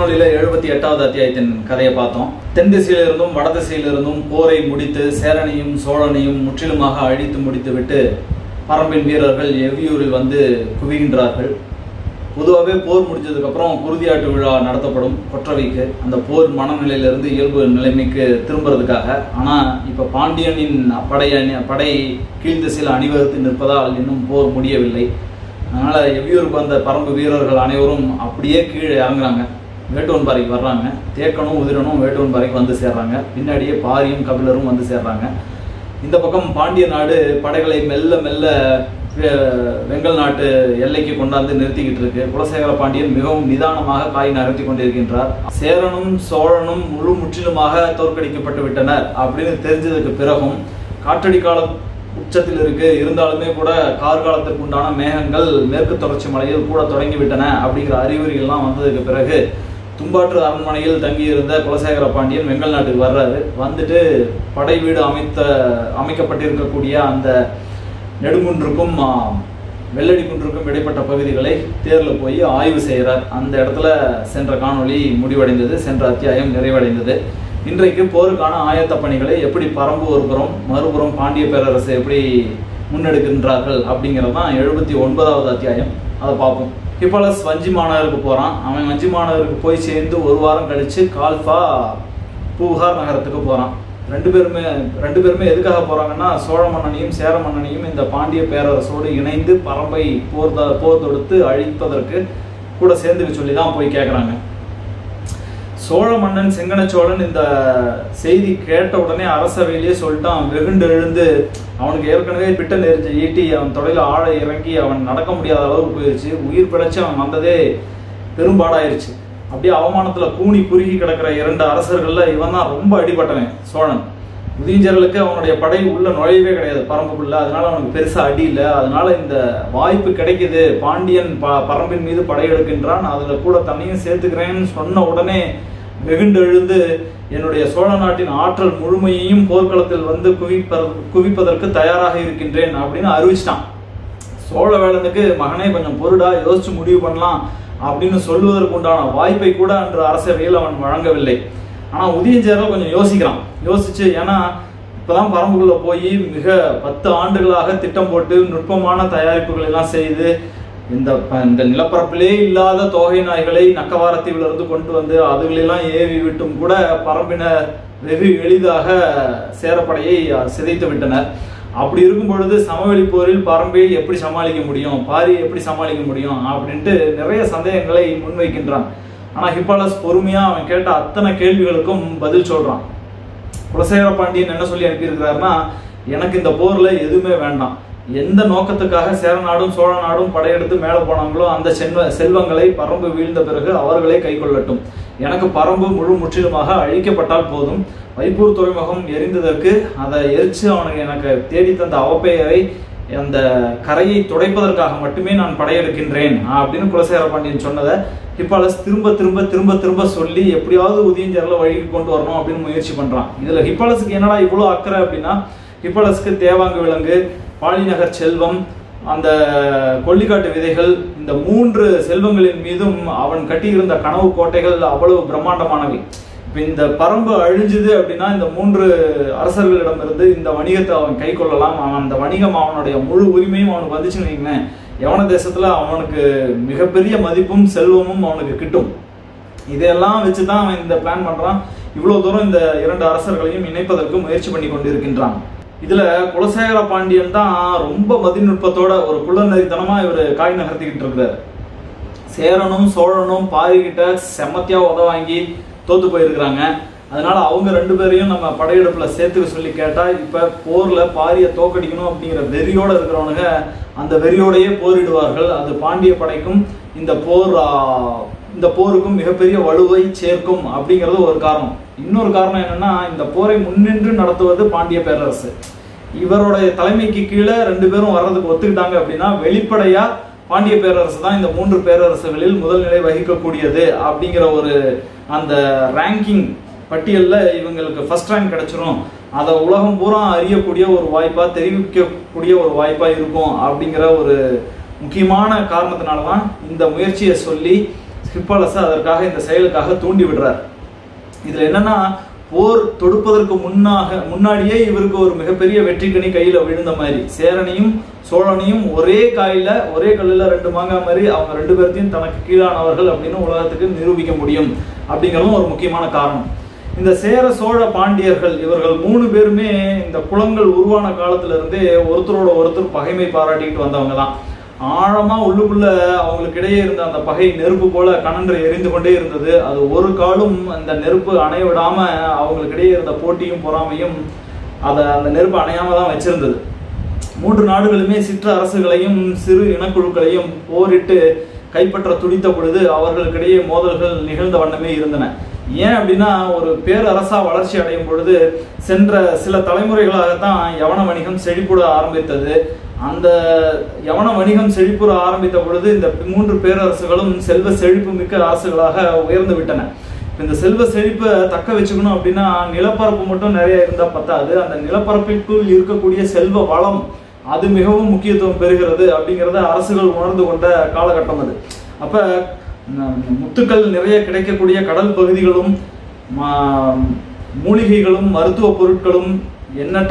காணொளியில எழுபத்தி எட்டாவது அத்தியாயத்தின் கதையை பார்த்தோம் தென் திசையிலிருந்தும் வட திசையிலிருந்தும் போரை முடித்து சேரனையும் சோழனையும் முற்றிலுமாக அழித்து முடித்து விட்டு பரம்பின் வீரர்கள் எவ்வியூரில் வந்து குவிகின்றார்கள் பொதுவாகவே போர் முடிஞ்சதுக்கப்புறம் குருதியாட்டு விழா நடத்தப்படும் கொற்றவைக்கு அந்த போர் மனநிலையிலிருந்து இயல்பு நிலைமைக்கு திரும்புறதுக்காக ஆனால் இப்போ பாண்டியனின் படை அணி படை கீழ்த்திசையில் அணிவகுத்து நிற்பதால் இன்னும் போர் முடியவில்லை அதனால் எவ்வியூருக்கு வந்த பரம்பு வீரர்கள் அனைவரும் அப்படியே கீழே இறங்குறாங்க வேட்டுவன்பாறைக்கு வர்றாங்க தேக்கனும் உதிரனும் வேட்டுவன்பாறைக்கு வந்து சேர்றாங்க பின்னாடியே பாரியும் கபிலரும் வந்து சேர்றாங்க இந்த பக்கம் பாண்டிய நாடு படைகளை மெல்ல மெல்ல வெ- வெங்கல் நாட்டு எல்லைக்கு கொண்டாந்து நிறுத்திக்கிட்டு இருக்கு குலசேகர பாண்டியன் மிகவும் நிதானமாக காய் நகர்த்தி கொண்டிருக்கின்றார் சேரனும் சோழனும் முழு முற்றிலுமாக தோற்கடிக்கப்பட்டு விட்டனர் அப்படின்னு தெரிஞ்சதுக்கு பிறகும் காற்றடி காலம் உச்சத்தில் இருக்கு இருந்தாலுமே கூட கார்காலத்துக்கு உண்டான மேகங்கள் மேற்கு தொடர்ச்சி மலையில் கூட தொடங்கி விட்டன அப்படிங்கிற அறிகுறிகள்லாம் வந்ததுக்கு பிறகு தும்பாற்று அரண்மனையில் தங்கியிருந்த குலசேகர பாண்டியன் வெங்கல் நாட்டுக்கு வர்றாரு வந்துட்டு படை வீடு அமைத்த அமைக்கப்பட்டிருக்கக்கூடிய அந்த நெடுங்குன்றுக்கும் ஆ, வெள்ளடி குன்றுக்கும் இடைப்பட்ட பகுதிகளை தேர்ல போய் ஆய்வு செய்கிறார் அந்த இடத்துல சென்ற காணொளி முடிவடைந்தது சென்ற அத்தியாயம் நிறைவடைந்தது இன்றைக்கு போருக்கான ஆயத்த பணிகளை எப்படி பரம்பு ஒரு புறம் மறுபுறம் பாண்டிய பேரரசு எப்படி முன்னெடுக்கின்றார்கள் அப்படிங்கிறது தான் எழுபத்தி ஒன்பதாவது அத்தியாயம் அதை பார்ப்போம் ஹிப்பலஸ் வஞ்சி மாநகருக்கு போகிறான் அவன் வஞ்சி மாநகருக்கு போய் சேர்ந்து ஒரு வாரம் கழிச்சு கால்ஃபா பூகார் நகரத்துக்கு போகிறான் ரெண்டு பேருமே ரெண்டு பேருமே எதுக்காக போகிறாங்கன்னா சோழ மன்னனையும் சேர மன்னனையும் இந்த பாண்டிய பேரரசோடு இணைந்து பரம்பை போர் த- போர் தொடுத்து அழிப்பதற்கு கூட சேர்ந்துக்க சொல்லி தான் போய் கேட்குறாங்க சோழ மன்னன் செங்கன சோழன் இந்த செய்தி கேட்ட உடனே அரசவையிலேயே சொல்லிட்டான் வெகுண்டு எழுந்து அவனுக்கு ஏற்கனவே பிட்ட நெறிஞ்ச ஈட்டி அவன் தொடையில ஆழ இறங்கி அவன் நடக்க முடியாத அளவுக்கு போயிருச்சு உயிர் பிழைச்சு அவன் வந்ததே பெரும்பாடாயிருச்சு அப்படியே அவமானத்துல கூனி குறுகி கிடக்கிற இரண்டு அரசர்கள்ல இவன் தான் ரொம்ப அடிபட்டவன் சோழன் உதயஞ்சர்களுக்கு அவனுடைய படை உள்ள நுழையவே கிடையாது பரம்புக்குள்ள அதனால அவனுக்கு பெருசா அடி இல்லை அதனால இந்த வாய்ப்பு கிடைக்குது பாண்டியன் ப பரம்பின் மீது படையெடுக்கின்றான் அதுல கூட தன்னையும் சேர்த்துக்கிறேன்னு சொன்ன உடனே வெகுண்டு எழுந்து என்னுடைய சோழ நாட்டின் ஆற்றல் முழுமையையும் போர்க்களத்தில் வந்து குவிப்ப குவிப்பதற்கு தயாராக இருக்கின்றேன் அப்படின்னு அறிவிச்சிட்டான் சோழவேளனுக்கு மகனே கொஞ்சம் பொருடா யோசிச்சு முடிவு பண்ணலாம் அப்படின்னு சொல்லுவதற்கு உண்டான வாய்ப்பை கூட அன்று அரசவையில் அவன் வழங்கவில்லை ஆனா உதயஞ்சேரல் கொஞ்சம் யோசிக்கிறான் யோசிச்சு ஏன்னா இப்பதான் பரம்புக்குள்ள போய் மிக பத்து ஆண்டுகளாக திட்டம் போட்டு நுட்பமான தயாரிப்புகள் எல்லாம் செய்து இந்த ப- இந்த நிலப்பரப்பிலே இல்லாத தோகை நாய்களை நக்கவாரத்தீவிலிருந்து கொண்டு வந்து அதுகளெல்லாம் ஏவி விட்டும் கூட பரம்பினர் வெகு எளிதாக சேரப்படையை அஹ், சிதைத்து விட்டனர் அப்படி இருக்கும் பொழுது சமவெளி போரில் பரம்பை எப்படி சமாளிக்க முடியும் பாரியை எப்படி சமாளிக்க முடியும் அப்படின்ட்டு நிறைய சந்தேகங்களை முன்வைக்கின்றான் ஆனா ஹிப்பாலஸ் பொறுமையா அவன் கேட்ட அத்தனை கேள்விகளுக்கும் பதில் சொல்றான் குலசேகர பாண்டியன் என்ன சொல்லி அனுப்பியிருக்கிறாருன்னா எனக்கு இந்த போர்ல எதுவுமே வேண்டாம் எந்த நோக்கத்துக்காக சேர நாடும் சோழ நாடும் படையெடுத்து மேலே போனாங்களோ அந்த செல்வ செல்வங்களை பரம்பு வீழ்ந்த பிறகு அவர்களே கைக்கொள்ளட்டும் எனக்கு பரம்பு முழு முற்றிலுமாக அழிக்கப்பட்டால் போதும் வைப்பூர் துறைமுகம் எரிந்ததற்கு அதை எரிச்சு அவனுக்கு எனக்கு தேடி தந்த அவப்பெயரை அந்த கரையை துடைப்பதற்காக மட்டுமே நான் படையெடுக்கின்றேன் அப்படின்னு குலசேகர பாண்டியன் சொன்னதை ஹிப்பாலஸ் திரும்ப திரும்ப திரும்ப திரும்ப சொல்லி எப்படியாவது உதயஞ்சரில் வழிக்கு கொண்டு வரணும் அப்படின்னு முயற்சி பண்றான் இதுல ஹிப்பாலஸுக்கு என்னடா இவ்வளோ அக்கறை அப்படின்னா ஹிப்பாலஸுக்கு தேவாங்கு விலங்கு பாலிநகர் செல்வம் அந்த கொல்லிக்காட்டு விதைகள் இந்த மூன்று செல்வங்களின் மீதும் அவன் கட்டியிருந்த கனவு கோட்டைகள் அவ்வளவு பிரம்மாண்டமானவை இப்ப இந்த பரம்பு அழிஞ்சுது அப்படின்னா இந்த மூன்று அரசர்களிடமிருந்து இந்த வணிகத்தை அவன் கை கொள்ளலாம் அவன் அந்த வணிகம் அவனுடைய முழு உரிமையும் அவனுக்கு வந்துச்சுன்னு வைங்களேன் யவன தேசத்துல அவனுக்கு மிகப்பெரிய மதிப்பும் செல்வமும் அவனுக்கு கிட்டும் இதையெல்லாம் வச்சுதான் அவன் இந்த பிளான் பண்றான் இவ்வளவு தூரம் இந்த இரண்டு அரசர்களையும் இணைப்பதற்கு முயற்சி பண்ணி கொண்டிருக்கின்றான் இதுல குலசேகர பாண்டியன் தான் ரொம்ப மதிநுட்பத்தோட ஒரு குள்ளநரித்தனமா இவர் காய் நகர்த்திக்கிட்டு இருக்கிறாரு சேரனும் சோழனும் பாரிக்கிட்ட செம்மத்தியா உத வாங்கி தோத்து போயிருக்கிறாங்க அதனால அவங்க ரெண்டு பேரையும் நம்ம படையெடுப்புல சேர்த்துக்க சொல்லி கேட்டா இப்ப போர்ல பாரியை தோக்கடிக்கணும் அப்படிங்கிற வெறியோட இருக்கிறவனுங்க அந்த வெறியோடையே போரிடுவார்கள் அது பாண்டிய படைக்கும் இந்த போர் ஆ, இந்த போருக்கும் மிகப்பெரிய வலுவை சேர்க்கும் அப்படிங்கிறது ஒரு காரணம் இன்னொரு காரணம் என்னன்னா இந்த போரை முன்னின்று நடத்துவது பாண்டிய பேரரசு இவருடைய தலைமைக்கு கீழே ரெண்டு பேரும் வர்றதுக்கு ஒத்துக்கிட்டாங்க அப்படின்னா வெளிப்படையா பாண்டிய பேரரசு தான் இந்த மூன்று பேரரசுகளில் முதல் நிலை வகிக்கக்கூடியது அப்படிங்கிற ஒரு அந்த ரேங்கிங் பட்டியல்ல இவங்களுக்கு ஃபர்ஸ்ட் ரேங்க் கிடைச்சிரும் அதை உலகம் பூரா அறியக்கூடிய ஒரு வாய்ப்பா தெரிவிக்கக்கூடிய ஒரு வாய்ப்பா இருக்கும் அப்படிங்கிற ஒரு முக்கியமான காரணத்தினால தான் இந்த முயற்சியை சொல்லி ஹிப்பாலஸை அதற்காக இந்த செயலுக்காக தூண்டி விடுறார் இதுல என்னன்னா போர் தொடுப்பதற்கு முன்னாக முன்னாடியே இவருக்கு ஒரு மிகப்பெரிய வெற்றிக்கனி கையில விழுந்த மாதிரி சேரனையும் சோழனையும் ஒரே காயில ஒரே கல்லுல ரெண்டு மாங்காய் மாதிரி அவங்க ரெண்டு பேர்த்தையும் தனக்கு கீழானவர்கள் அப்படின்னு உலகத்துக்கு நிரூபிக்க முடியும் அப்படிங்கிறதும் ஒரு முக்கியமான காரணம் இந்த சேர சோழ பாண்டியர்கள் இவர்கள் மூணு பேருமே இந்த குளங்கள் உருவான காலத்துல இருந்தே ஒருத்தரோட ஒருத்தர் பகைமை பாராட்டிட்டு வந்தவங்க தான் ஆழமா உள்ளுக்குள்ள அவங்களுக்கு இடையே இருந்த அந்த பகை நெருப்பு போல கனன்று எரிந்து கொண்டே இருந்தது அது ஒரு காலும் அந்த நெருப்பு அணைய விடாம அவங்களுக்கு இடையே இருந்த போட்டியும் பொறாமையும் அதை அந்த நெருப்பு அணையாம தான் வச்சிருந்தது மூன்று நாடுகளுமே சிற்ற அரசுகளையும் சிறு இனக்குழுக்களையும் போரிட்டு கைப்பற்ற துடித்த பொழுது அவர்களுக்கிடையே மோதல்கள் நிகழ்ந்த வண்ணமே இருந்தன ஏன் அப்படின்னா ஒரு பேரரசா வளர்ச்சி அடையும் பொழுது சென்ற சில தலைமுறைகளாகத்தான் யவன வணிகம் செழிப்புட ஆரம்பித்தது அந்த யவன வணிகம் செழிப்புற ஆரம்பித்த பொழுது இந்த மூன்று பேரரசுகளும் செல்வ செழிப்பு மிக்க அரசுகளாக உயர்ந்து விட்டன இப்ப இந்த செல்வ செழிப்பை தக்க வச்சுக்கணும் அப்படின்னா நிலப்பரப்பு மட்டும் நிறைய இருந்தா பத்தாது அந்த நிலப்பரப்பிற்குள் இருக்கக்கூடிய செல்வ வளம் அது மிகவும் முக்கியத்துவம் பெறுகிறது அப்படிங்கிறத அரசுகள் உணர்ந்து கொண்ட காலகட்டம் அது அப்ப ந- முத்துக்கள் நிறைய கிடைக்கக்கூடிய கடல் பகுதிகளும் மா- மூலிகைகளும் மருத்துவ பொருட்களும் எண்ணற்ற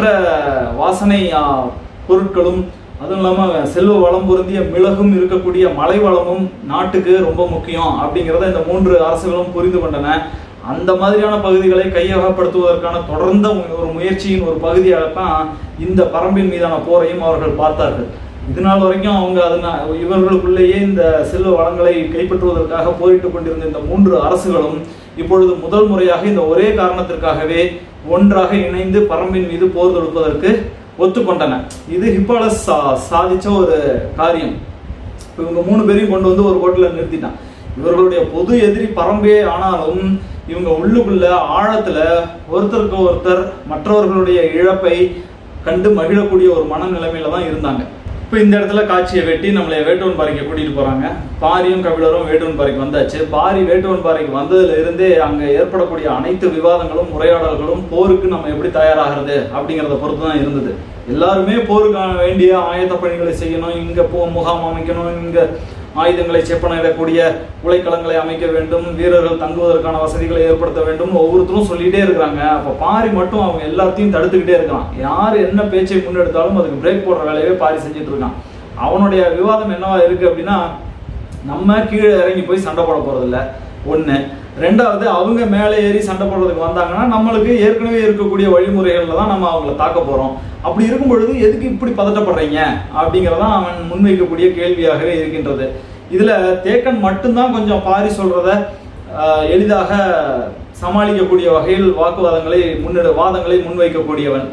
வாசனை ஆ, பொருட்களும் அதுவும் இல்லாம செல்வ வளம் பொருந்திய மிளகும் இருக்கக்கூடிய மலை வளமும் நாட்டுக்கு ரொம்ப முக்கியம் அப்படிங்கிறத இந்த மூன்று அரசுகளும் புரிந்து கொண்டன அந்த மாதிரியான பகுதிகளை கையகப்படுத்துவதற்கான தொடர்ந்த ஒரு முயற்சியின் ஒரு பகுதியாகத்தான் இந்த பரம்பின் மீதான போரையும் அவர்கள் பார்த்தார்கள் இது நாள் வரைக்கும் அவங்க அதன இவர்களுக்குள்ளேயே இந்த செல்வ வளங்களை கைப்பற்றுவதற்காக போரிட்டுக் கொண்டிருந்த இந்த மூன்று அரசுகளும் இப்பொழுது முதல் முறையாக இந்த ஒரே காரணத்திற்காகவே ஒன்றாக இணைந்து பரம்பின் மீது போர் தொடுப்பதற்கு ஒத்துக்கொண்டன இது ஹிப்பாலஸ் சா- சாதிச்ச ஒரு காரியம் இப்ப இவங்க மூணு பேரையும் கொண்டு வந்து ஒரு கோட்டில் நிறுத்திட்டான் இவர்களுடைய பொது எதிரி பரம்பே ஆனாலும் இவங்க உள்ளுக்குள்ள ஆழத்துல ஒருத்தருக்கு ஒருத்தர் மற்றவர்களுடைய இழப்பை கண்டு மகிழக்கூடிய ஒரு மனநிலைமையில தான் இருந்தாங்க இப்போ இந்த இடத்துல காட்சியை வெட்டி நம்மளை வேட்டுவன் பாறைக்கு கூட்டிட்டு போறாங்க பாரியும் கபிலரும் வேட்டுவன் பாறைக்கு வந்தாச்சு பாரி வேட்டுவன் பாறைக்கு வந்ததுல இருந்தே அங்க ஏற்படக்கூடிய அனைத்து விவாதங்களும் உரையாடல்களும் போருக்கு நம்ம எப்படி தயாராகிறது அப்படிங்கறத பொறுத்து தான் இருந்தது எல்லாருமே போருக்கான வேண்டிய ஆயத்த பணிகளை செய்யணும் இங்க போ முகாம் அமைக்கணும் இங்க ஆயுதங்களை செப்பனிடக்கூடிய உலைக்களங்களை அமைக்க வேண்டும் வீரர்கள் தங்குவதற்கான வசதிகளை ஏற்படுத்த வேண்டும் ஒவ்வொருத்தரும் சொல்லிட்டே இருக்கிறாங்க அப்ப பாரி மட்டும் அவங்க எல்லாத்தையும் தடுத்துக்கிட்டே இருக்கான் யார் என்ன பேச்சை முன்னெடுத்தாலும் அதுக்கு பிரேக் போடுற வேலையவே பாரி செஞ்சுட்டு இருக்கான் அவனுடைய விவாதம் என்னவா இருக்கு அப்படின்னா நம்ம கீழே இறங்கி போய் சண்டை போட போறதில்ல ஒண்ணு ரெண்டாவது அவங்க மேலே ஏறி சண்டை போடுறதுக்கு வந்தாங்கன்னா நம்மளுக்கு ஏற்கனவே இருக்கக்கூடிய வழிமுறைகள்ல தான் நம்ம அவங்கள தாக்க போறோம் அப்படி இருக்கும் பொழுது எதுக்கு இப்படி பதட்டப்படுறீங்க அப்படிங்கறதான் அவன் முன்வைக்கக்கூடிய கேள்வியாகவே இருக்கின்றது இதுல தேக்கன் மட்டும்தான் கொஞ்சம் பாரி சொல்றத ஆஹ், எளிதாக சமாளிக்கக்கூடிய வகையில் வாக்குவாதங்களை முன்னெடு வாதங்களை முன்வைக்கக்கூடியவன்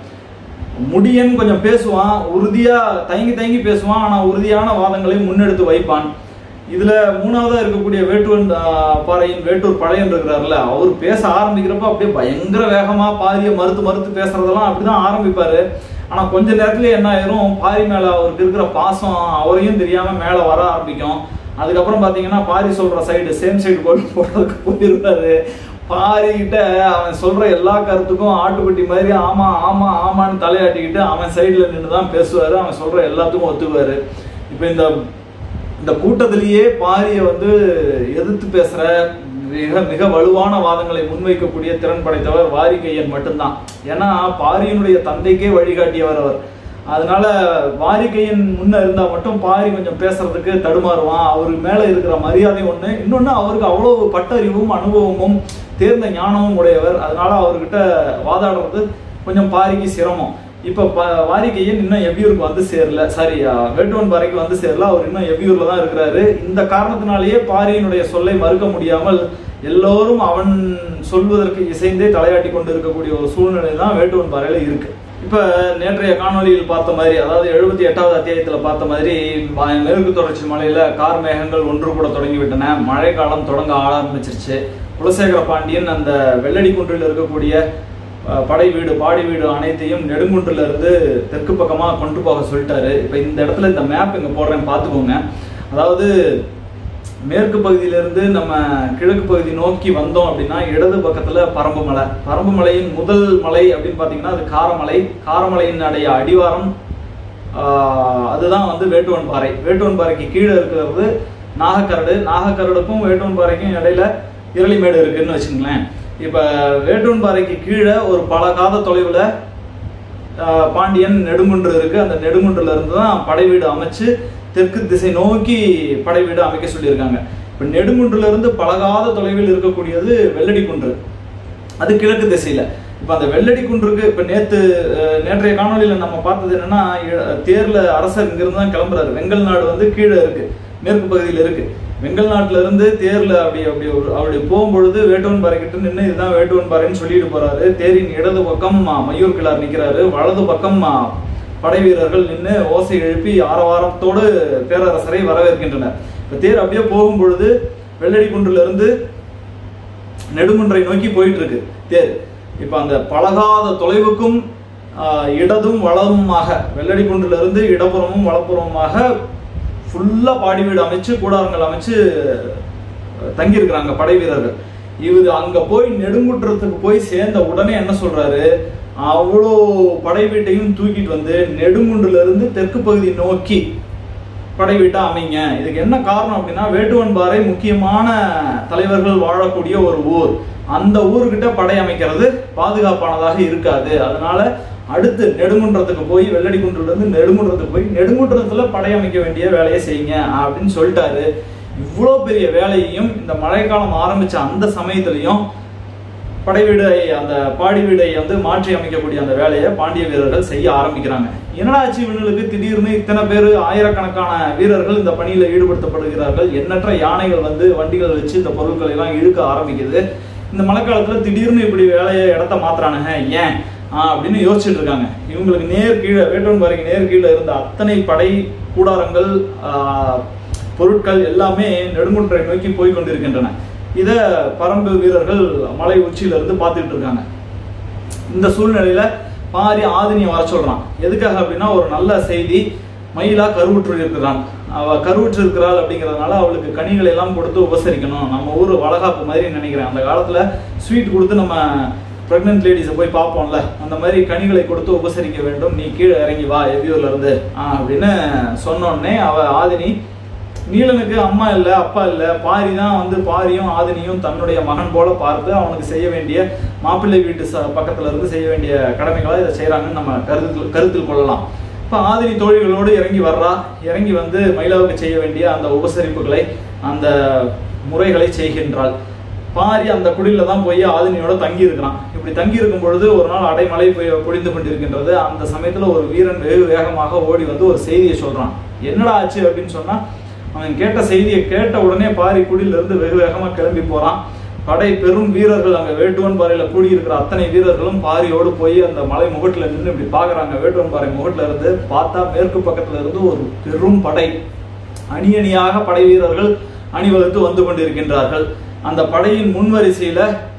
முடியன் கொஞ்சம் பேசுவான் உறுதியா தயங்கி தயங்கி பேசுவான் ஆனா உறுதியான வாதங்களை முன்னெடுத்து வைப்பான் இதுல மூணாவதா இருக்கக்கூடிய வேட்டுவன் ஆஹ், பாறையின் வேட்டூர் பழையன் இருக்கிறார்ல அவர் பேச ஆரம்பிக்கிறப்ப அப்படியே பயங்கர வேகமா பாரிய மறுத்து மறுத்து பேசுறதெல்லாம் அப்படிதான் ஆரம்பிப்பாரு ஆனா கொஞ்ச நேரத்துல என்ன ஆயிரும் பாரி மேல அவருக்கு இருக்கிற பாசம் அவரையும் தெரியாம மேல வர ஆரம்பிக்கும் அதுக்கப்புறம் பாத்தீங்கன்னா பாரி சொல்ற சைடு சேம் சைடு கோல் போடுறதுக்கு போயிருவாரு பாரி கிட்ட அவன் சொல்ற எல்லா கருத்துக்கும் ஆட்டுக்குட்டி மாதிரி ஆமா ஆமா ஆமான்னு தலையாட்டிக்கிட்டு அவன் சைடுல நின்று தான் பேசுவாரு அவன் சொல்ற எல்லாத்துக்கும் ஒத்துக்குவாரு இப்போ இந்த இந்த கூட்டத்திலேயே பாரிய வந்து எதிர்த்து பேசுற மிக மிக வலுவான வாதங்களை முன்வைக்கக்கூடிய திறன் படைத்தவர் வாரிகையன் மட்டும்தான் ஏன்னா பாரியினுடைய தந்தைக்கே வழிகாட்டியவர் அவர் அதனால வாரிகையன் முன்ன இருந்தா மட்டும் பாரி கொஞ்சம் பேசுறதுக்கு தடுமாறுவான் அவருக்கு மேல இருக்கிற மரியாதை ஒண்ணு இன்னொன்னு அவருக்கு அவ்வளவு பட்டறிவும் அனுபவமும் தேர்ந்த ஞானமும் உடையவர் அதனால அவர்கிட்ட வாதாடுறது கொஞ்சம் பாரிக்கு சிரமம் இப்ப ப- வாரிகையன் இன்னும் எவ்வியூருக்கு வந்து சேரல சாரி வேட்டுவன் பாறைக்கு வந்து சேரல அவர் இன்னும் எவ்வியூர்ல தான் இருக்கிறாரு இந்த காரணத்தினாலேயே பாரியினுடைய சொல்லை மறுக்க முடியாமல் எல்லோரும் அவன் சொல்வதற்கு இசைந்தே தலையாட்டி கொண்டு இருக்கக்கூடிய ஒரு சூழ்நிலை தான் வேட்டுவன் பாறையில இருக்கு இப்ப நேற்றைய காணொளியில் பார்த்த மாதிரி அதாவது எழுபத்தி எட்டாவது அத்தியாயத்துல பார்த்த மாதிரி ம- மேற்கு தொடர்ச்சி மலையில கார் மேகங்கள் ஒன்று கூட தொடங்கி விட்டன மழை காலம் தொடங்க ஆரம்பிச்சிருச்சு குலசேகர பாண்டியன் அந்த வெள்ளடி குன்றில் இருக்கக்கூடிய அஹ், படை வீடு பாடி வீடு அனைத்தையும் நெடுங்குன்றுல இருந்து தெற்கு பக்கமா கொண்டு போக சொல்லிட்டாரு இப்ப இந்த இடத்துல இந்த மேப் இங்க போடுறேன் பார்த்துக்கோங்க அதாவது மேற்கு பகுதியிலிருந்து நம்ம கிழக்கு பகுதி நோக்கி வந்தோம் அப்படின்னா இடது பக்கத்துல பரம்பு மலை பரம்பு மலையின் முதல் மலை அப்படின்னு பாத்தீங்கன்னா அது காரமலை காரமலையின் அடைய அடிவாரம் ஆஹ், அதுதான் வந்து வேட்டுவன் பாறை வேட்டுவன் பாறைக்கு கீழே இருக்கிறது நாகக்கரடு நாகக்கரடுக்கும் வேட்டுவன்பாறைக்கும் இடையில இரளிமேடு இருக்குன்னு வச்சுங்களேன் இப்ப வேட்டுவன்பாறைக்கு கீழே ஒரு பல காத தொலைவுல ஆஹ், பாண்டியன் நெடுங்குன்று இருக்கு அந்த நெடுங்குன்றுல இருந்து தான் படை வீடு அமைச்சு தெற்கு திசை நோக்கி படை வீடு அமைக்க சொல்லியிருக்காங்க இப்ப நெடுங்குன்றுல இருந்து பலகாத தொலைவில் இருக்கக்கூடியது வெள்ளடி குன்று அது கிழக்கு திசையில இப்ப அந்த வெள்ளடி குன்றுக்கு இப்ப நேத்து அஹ், நேற்றைய காணொளியில நம்ம பார்த்தது என்னன்னா இ- தேர்ல அரசர் இங்கிருந்து தான் கிளம்புறாரு வெங்கல் நாடு வந்து கீழே இருக்கு மேற்கு பகுதியில் இருக்கு வெங்கல் நாட்டுல இருந்து தேர்ல அப்படி அப்படி ஒரு அப்படி போகும்பொழுது வேட்டுவன் பாறை கிட்ட நின்று இதுதான் வேட்டுவன் பாறைன்னு சொல்லிட்டு போறாரு தேரின் இடது பக்கம் ஆ, மயூர் கிளார் நிக்கிறாரு வலது பக்கம் ஆ, படை வீரர்கள் நின்று ஓசை எழுப்பி ஆரவாரத்தோடு பேரரசரை வரவேற்கின்றனர் இப்ப தேர் அப்படியே போகும் பொழுது வெள்ளடி குன்றுல இருந்து நெடுங்குன்றை நோக்கி போயிட்டு இருக்கு தேர் இப்ப அந்த பழகாத தொலைவுக்கும் ஆஹ், இடதும் வலதுமாக வெள்ளடி குன்றுல இருந்து இடப்புறமும் வலப்புறமுமாக ஃபுல்லா பாடி வீடு அமைச்சு கூடாரங்கள் அமைச்சு தங்கி இருக்கிறாங்க படை வீரர்கள் இவர் அங்க போய் நெடுங்குன்றத்துக்கு போய் சேர்ந்த உடனே என்ன சொல்றாரு அவ்வளோ படை வீட்டையும் தூக்கிட்டு வந்து நெடுங்குன்றுல இருந்து தெற்கு பகுதி நோக்கி படை வீட்டா அமைங்க இதுக்கு என்ன காரணம் அப்படின்னா வேட்டுவன்பாறை முக்கியமான தலைவர்கள் வாழக்கூடிய ஒரு ஊர் அந்த ஊர்கிட்ட படை அமைக்கிறது பாதுகாப்பானதாக இருக்காது அதனால அடுத்து நெடுங்குன்றத்துக்கு போய் வெள்ளடி குன்றுல இருந்து நெடுங்குன்றத்துக்கு போய் நெடுங்குன்றத்துல படை அமைக்க வேண்டிய வேலையை செய்யுங்க அப்படின்னு சொல்லிட்டாரு இவ்வளோ பெரிய வேலையையும் இந்த மழைக்காலம் ஆரம்பிச்ச அந்த சமயத்திலையும் படை வீடை அந்த பாடி வீடை வந்து மாற்றி அமைக்கக்கூடிய அந்த வேலையை பாண்டிய வீரர்கள் செய்ய ஆரம்பிக்கிறாங்க என்னடா ஆச்சு இவங்களுக்கு திடீர்னு இத்தனை பேர் ஆயிரக்கணக்கான வீரர்கள் இந்த பணியில ஈடுபடுத்தப்படுகிறார்கள் எண்ணற்ற யானைகள் வந்து வண்டிகள் வச்சு இந்த பொருட்களை எல்லாம் இழுக்க ஆரம்பிக்குது இந்த மழைக்காலத்துல திடீர்னு இப்படி வேலையை இடத்த மாத்துறானுங்க ஏன் ஆஹ் அப்படின்னு யோசிச்சுட்டு இருக்காங்க இவங்களுக்கு நேர் கீழே வேட்டுவன் பாறைக்கு நேர் கீழே இருந்த அத்தனை படை கூடாரங்கள் ஆஹ், பொருட்கள் எல்லாமே நெடுங்குன்றை நோக்கி போய் கொண்டிருக்கின்றன இத பரம்பு வீரர்கள் மலை உச்சியில இருந்து பார்த்துட்டு இருக்காங்க இந்த சூழ்நிலையில பாரி ஆதினியை வர சொல்றான் எதுக்காக அப்படின்னா ஒரு நல்ல செய்தி மயிலா கருவுற்று இருக்கிறான் அவ கருவுற்று இருக்கிறாள் அப்படிங்கறதுனால அவளுக்கு கனிகளை எல்லாம் கொடுத்து உபசரிக்கணும் நம்ம ஊர் வளகாப்பு மாதிரி நினைக்கிறேன் அந்த காலத்துல ஸ்வீட் கொடுத்து நம்ம பிரெக்னென்ட் லேடிஸை போய் பார்ப்போம்ல அந்த மாதிரி கனிகளை கொடுத்து உபசரிக்க வேண்டும் நீ கீழே இறங்கி வா எவ்வியூர்ல இருந்து ஆஹ் அப்படின்னு சொன்ன உடனே அவ ஆதினி நீலனுக்கு அம்மா இல்ல அப்பா இல்ல பாரி தான் வந்து பாரியும் ஆதினியும் தன்னுடைய மகன் போல பார்த்து அவனுக்கு செய்ய வேண்டிய மாப்பிள்ளை வீட்டு ச- பக்கத்துல இருந்து செய்ய வேண்டிய கடமைகளை இதை செய்யறாங்கன்னு நம்ம கருத்தில் கருத்தில் கொள்ளலாம் இப்ப ஆதினி தோழிகளோடு இறங்கி வர்றா இறங்கி வந்து மயிலாவுக்கு செய்ய வேண்டிய அந்த உபசரிப்புகளை அந்த முறைகளை செய்கின்றாள் பாரி அந்த குடில தான் போய் ஆதினியோட தங்கி இருக்கிறான் இப்படி தங்கி இருக்கும் பொழுது ஒரு நாள் அடைமழை பொய்- பொழிந்து கொண்டிருக்கின்றது அந்த சமயத்துல ஒரு வீரன் வெகு வேகமாக ஓடி வந்து ஒரு செய்தியை சொல்றான் என்னடா ஆச்சு அப்படின்னு சொன்னா அவன் கேட்ட செய்தியை கேட்ட உடனே பாரி குடியில இருந்து வெகு வேகமா கிளம்பி போறான் படை பெரும் வீரர்கள் அங்க வேட்டுவன் பாறையில கூடியிருக்கிற அத்தனை வீரர்களும் பாரியோடு போய் அந்த மலை முகட்டுல நின்று இப்படி பாக்குறாங்க வேட்டுவன் பாறை முகட்டுல இருந்து பார்த்தா மேற்கு பக்கத்துல இருந்து ஒரு பெரும் படை அணி அணியாக படை வீரர்கள் அணிவகுத்து வந்து கொண்டிருக்கின்றார்கள் அந்த படையின் முன்வரிசையில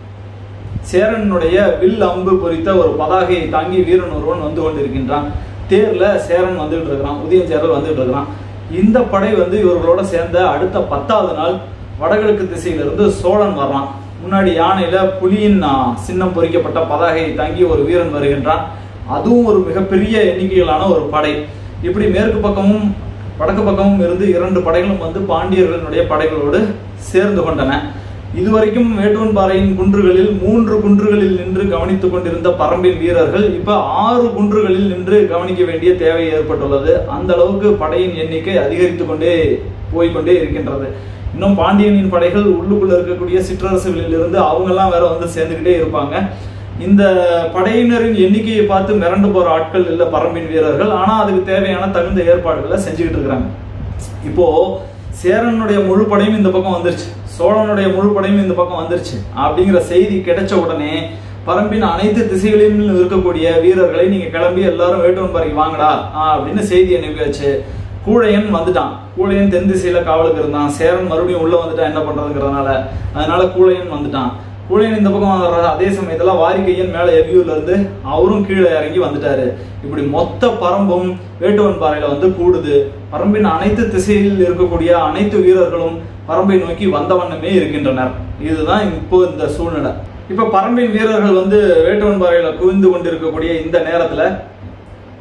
சேரனுடைய வில் அம்பு பொறித்த ஒரு பதாகையை தாங்கி வீரன் ஒருவன் வந்து கொண்டிருக்கின்றான் தேர்ல சேரன் வந்துட்டு இருக்கிறான் உதயன் சேரல் வந்துட்டு இருக்கிறான் இந்த படை வந்து இவர்களோட சேர்ந்த அடுத்த பத்தாவது நாள் வடகிழக்கு திசையிலிருந்து சோழன் வர்றான் முன்னாடி யானையில புலியின் ஆ, சின்னம் பொறிக்கப்பட்ட பதாகையை தாங்கி ஒரு வீரன் வருகின்றான் அதுவும் ஒரு மிகப்பெரிய எண்ணிக்கையிலான ஒரு படை இப்படி மேற்கு பக்கமும் வடக்கு பக்கமும் இருந்து இரண்டு படைகளும் வந்து பாண்டியர்களுடைய படைகளோடு சேர்ந்து கொண்டன இதுவரைக்கும் வேட்டுவன்பாறையின் குன்றுகளில் மூன்று குன்றுகளில் நின்று கவனித்துக் கொண்டிருந்த பரம்பின் வீரர்கள் இப்ப ஆறு குன்றுகளில் நின்று கவனிக்க வேண்டிய தேவை ஏற்பட்டுள்ளது அந்த அளவுக்கு படையின் எண்ணிக்கை அதிகரித்துக் கொண்டே போய்க்கொண்டே இருக்கின்றது இன்னும் பாண்டியனின் படைகள் உள்ளுக்குள்ள இருக்கக்கூடிய சிற்றரசுகளில் இருந்து அவங்க எல்லாம் வேற வந்து சேர்ந்துக்கிட்டே இருப்பாங்க இந்த படையினரின் எண்ணிக்கையை பார்த்து மிரண்டு போற ஆட்கள் இல்ல பரம்பின் வீரர்கள் ஆனா அதுக்கு தேவையான தகுந்த ஏற்பாடுகளை செஞ்சுக்கிட்டு இருக்கிறாங்க இப்போ சேரனுடைய முழு படையும் இந்த பக்கம் வந்துருச்சு சோழனுடைய முழு படையும் இந்த பக்கம் வந்துருச்சு அப்படிங்கிற செய்தி கிடைச்ச உடனே பரம்பின் அனைத்து திசைகளிலும் இருக்கக்கூடிய வீரர்களை நீங்க கிளம்பி எல்லாரும் வேட்டுவன் பாறைக்கு வாங்கடா ஆஹ் அப்படின்னு செய்தி அனுப்பியாச்சு கூழையன் வந்துட்டான் கூழையன் தென் திசையில காவலுக்கு இருந்தான் சேரன் மறுபடியும் உள்ள வந்துட்டான் என்ன பண்றதுங்கிறதுனால அதனால கூழையன் வந்துட்டான் கூழையன் இந்த பக்கம் வர்ற அதே சமயத்துல வாரிகையன் மேல எவ்வியூர்ல இருந்து அவரும் கீழே இறங்கி வந்துட்டாரு இப்படி மொத்த பரம்பும் வேட்டுவன் பாறையில வந்து கூடுது பரம்பின் அனைத்து திசையில் இருக்கக்கூடிய அனைத்து வீரர்களும் பரம்பை நோக்கி வந்த வண்ணமே இருக்கின்றனர் இதுதான் இப்போ இந்த சூழ்நிலை இப்ப பரம்பின் வீரர்கள் வந்து வேட்டுவன் பாறையில குவிந்து கொண்டிருக்கக்கூடிய இந்த நேரத்துல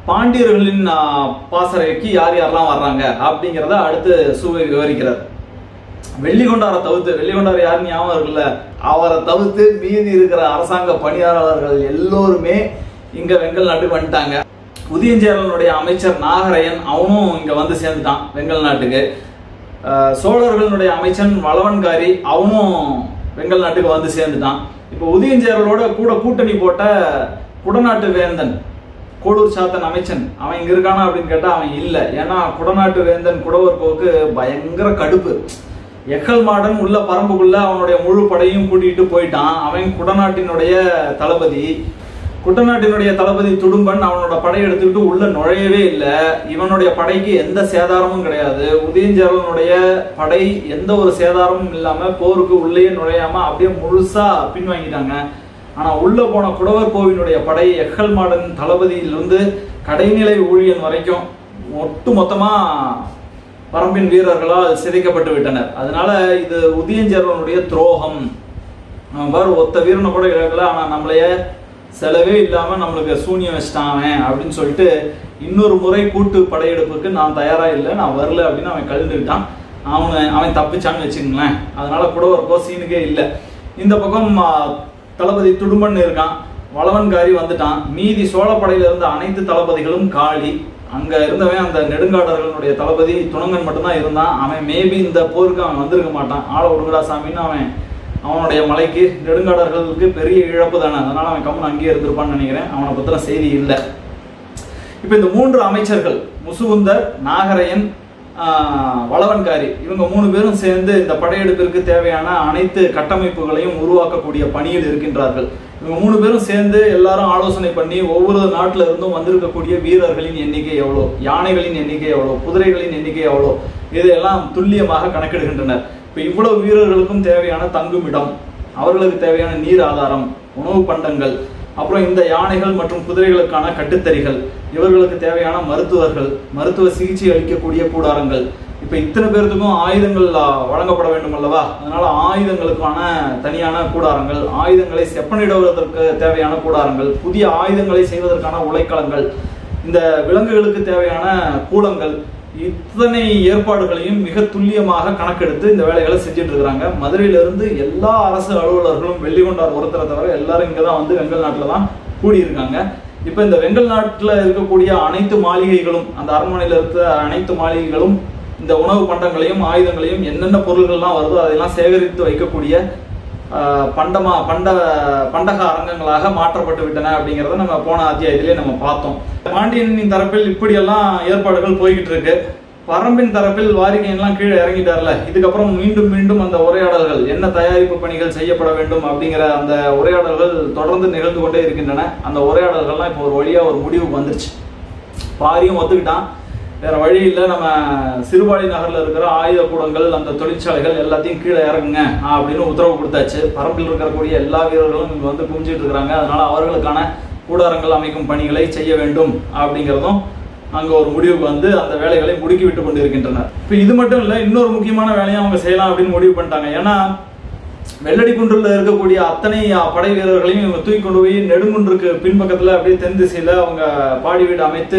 பாண்டியர்களின் ஆ, பாசறைக்கு யார் யாரெல்லாம் வர்றாங்க அப்படிங்கிறத அடுத்து சுவை விவரிக்கிறார் வெள்ளிகொண்டாரை தவிர்த்து வெள்ளிகொண்டார் யாருன்னு ஞாபகம் இருக்குல்ல அவரை தவிர்த்து மீதி இருக்கிற அரசாங்க பணியாளர்கள் எல்லோருமே இங்க வெங்கல் நாட்டுக்கு வந்துட்டாங்க உதயஞ்சேரலனுடைய அமைச்சர் நாகரையன் அவனும் இங்க வந்து சேர்ந்துட்டான் வெங்கல் நாட்டுக்கு அஹ் சோழர்களுடைய அமைச்சன் வளவன்காரி அவனும் வெங்கல் நாட்டுக்கு வந்து சேர்ந்துட்டான் இப்போ உதயஞ்சேரலோட கூட கூட்டணி போட்ட குடநாட்டு வேந்தன் கோடூர் சாத்தன் அமைச்சன் அவன் இங்க இருக்கானா அப்படின்னு கேட்டா அவன் இல்ல ஏன்னா குடநாட்டு வேந்தன் குடவர் போக்கு பயங்கர கடுப்பு எக்கல் மாடன் உள்ள பரம்புக்குள்ள அவனுடைய முழு படையும் கூட்டிட்டு போயிட்டான் அவன் குடநாட்டினுடைய தளபதி குட்டநாட்டினுடைய தளபதி துடும்பன் அவனோட படை எடுத்துக்கிட்டு உள்ள நுழையவே இல்லை இவனுடைய படைக்கு எந்த சேதாரமும் கிடையாது உதயஞ்சேரலனுடைய படை எந்த ஒரு சேதாரமும் இல்லாம போருக்கு உள்ளே நுழையாம அப்படியே முழுசா பின்வாங்கிட்டாங்க ஆனா உள்ள போன குடவர் கோவினுடைய படை எக்கல் மாடன் தளபதியிலிருந்து கடைநிலை ஊழியன் வரைக்கும் ஒட்டு மொத்தமா பரம்பின் வீரர்களால் சிதைக்கப்பட்டு விட்டனர் அதனால இது உதயஞ்சேரலனுடைய துரோகம் அவன் பாரு ஒத்த வீரனை கூட இழக்கல ஆனா நம்மளைய செலவே இல்லாம நம்மளுக்கு சூனியம் வச்சிட்டான் அவன் அப்படின்னு சொல்லிட்டு இன்னொரு முறை கூட்டு படையெடுப்புக்கு நான் தயாரா இல்லை நான் வரல அப்படின்னு அவன் கழுந்துக்கிட்டான் அவனை அவன் தப்பிச்சான்னு வச்சுக்கங்களேன் அதனால கூட ஒரு சீனுக்கே இல்லை இந்த பக்கம் ஆ, தளபதி துடும்பன் இருக்கான் வளவன்காரி வந்துட்டான் மீதி சோழப்படையில இருந்த அனைத்து தளபதிகளும் காளி அங்க இருந்தவன் அந்த நெடுங்காடர்களுடைய தளபதி துணங்கன் மட்டும்தான் இருந்தான் அவன் மேபி இந்த போருக்கு அவன் வந்திருக்க மாட்டான் ஆள விடுங்கடா சாமின்னு அவன் அவனுடைய மலைக்கு நெடுங்காடர்களுக்கு பெரிய இழப்பு தானே அதனால அவன் கம்மன் அங்கேயே இருந்திருப்பான்னு நினைக்கிறேன் அவனை பத்தின செய்தி இல்லை இப்போ இந்த மூன்று அமைச்சர்கள் முசுகுந்தர் நாகரையன் ஆஹ், வளவன்காரி இவங்க மூணு பேரும் சேர்ந்து இந்த படையெடுப்பிற்கு தேவையான அனைத்து கட்டமைப்புகளையும் உருவாக்கக்கூடிய பணியில் இருக்கின்றார்கள் இவங்க மூணு பேரும் சேர்ந்து எல்லாரும் ஆலோசனை பண்ணி ஒவ்வொரு நாட்டில இருந்தும் வந்திருக்கக்கூடிய வீரர்களின் எண்ணிக்கை எவ்வளோ யானைகளின் எண்ணிக்கை எவ்வளோ குதிரைகளின் எண்ணிக்கை எவ்வளோ இதையெல்லாம் துல்லியமாக கணக்கிடுகின்றனர் இப்போ இவ்வளவு வீரர்களுக்கும் தேவையான தங்குமிடம் அவர்களுக்கு தேவையான நீர் ஆதாரம் உணவு பண்டங்கள் அப்புறம் இந்த யானைகள் மற்றும் குதிரைகளுக்கான கட்டுத்தறிகள் இவர்களுக்கு தேவையான மருத்துவர்கள் மருத்துவ சிகிச்சை அளிக்கக்கூடிய கூடாரங்கள் இப்ப இத்தனை பேர்த்துக்கும் ஆயுதங்கள் ஆ, வழங்கப்பட வேண்டும் அல்லவா அதனால ஆயுதங்களுக்கான தனியான கூடாரங்கள் ஆயுதங்களை செப்பனிடுவதற்கு தேவையான கூடாரங்கள் புதிய ஆயுதங்களை செய்வதற்கான உலைக்களங்கள் இந்த விலங்குகளுக்கு தேவையான கூலங்கள் இத்தனை ஏற்பாடுகளையும் மிக துல்லியமாக கணக்கெடுத்து இந்த வேலைகளை செஞ்சுட்டு இருக்கிறாங்க மதுரையில இருந்து எல்லா அரசு அலுவலர்களும் வெள்ளிகொண்டார் ஒருத்தரை தவிர எல்லாரும் இங்க தான் வந்து வெங்கல் நாட்டில் தான் கூடியிருக்காங்க இப்போ இந்த வெங்கல் நாட்டில் இருக்கக்கூடிய அனைத்து மாளிகைகளும் அந்த அரண்மனையில் இருக்க அனைத்து மாளிகைகளும் இந்த உணவு பண்டங்களையும் ஆயுதங்களையும் என்னென்ன பொருள்கள்லாம் வருதோ அதையெல்லாம் சேகரித்து வைக்கக்கூடிய ஆஹ், பண்டமா பண்ட பண்டக அரங்கங்களாக மாற்றப்பட்டு விட்டன அப்படிங்கிறத நம்ம போன அத்தியாயத்திலே நம்ம பார்த்தோம் பாண்டியனின் தரப்பில் இப்படியெல்லாம் ஏற்பாடுகள் போய்கிட்டு இருக்கு பரம்பின் தரப்பில் வாரிகையெல்லாம் கீழே இறங்கிட்டார்ல இதுக்கப்புறம் மீண்டும் மீண்டும் அந்த உரையாடல்கள் என்ன தயாரிப்பு பணிகள் செய்யப்பட வேண்டும் அப்படிங்கிற அந்த உரையாடல்கள் தொடர்ந்து நிகழ்ந்து கொண்டே இருக்கின்றன அந்த உரையாடல்கள்லாம் இப்போ ஒரு வழியா ஒரு முடிவுக்கு வந்துருச்சு பாரியும் ஒத்துக்கிட்டான் வேற வழி இல்லை நம்ம சிறுபாடி நகர்ல இருக்கிற ஆயுத கூடங்கள் அந்த தொழிற்சாலைகள் எல்லாத்தையும் கீழே இறங்குங்க அப்படின்னு உத்தரவு கொடுத்தாச்சு பரம்பில் இருக்கக்கூடிய எல்லா வீரர்களும் இங்க வந்து குமிஞ்சிட்டு இருக்கிறாங்க அதனால அவர்களுக்கான கூடாரங்கள் அமைக்கும் பணிகளை செய்ய வேண்டும் அப்படிங்கிறதும் அங்க ஒரு முடிவுக்கு வந்து அந்த வேலைகளை முடுக்கி விட்டு கொண்டு இருக்கின்றனர் இப்போ இது மட்டும் இல்லை இன்னொரு முக்கியமான வேலையை அவங்க செய்யலாம் அப்படின்னு முடிவு பண்ணிட்டாங்க ஏன்னா வெள்ளடி குன்றில் இருக்கக்கூடிய அத்தனை படை வீரர்களையும் இவங்க தூக்கி கொண்டு போய் நெடுங்குன்றுக்கு பின்பக்கத்துல அப்படியே தென் திசையில அவங்க பாடி வீடு அமைத்து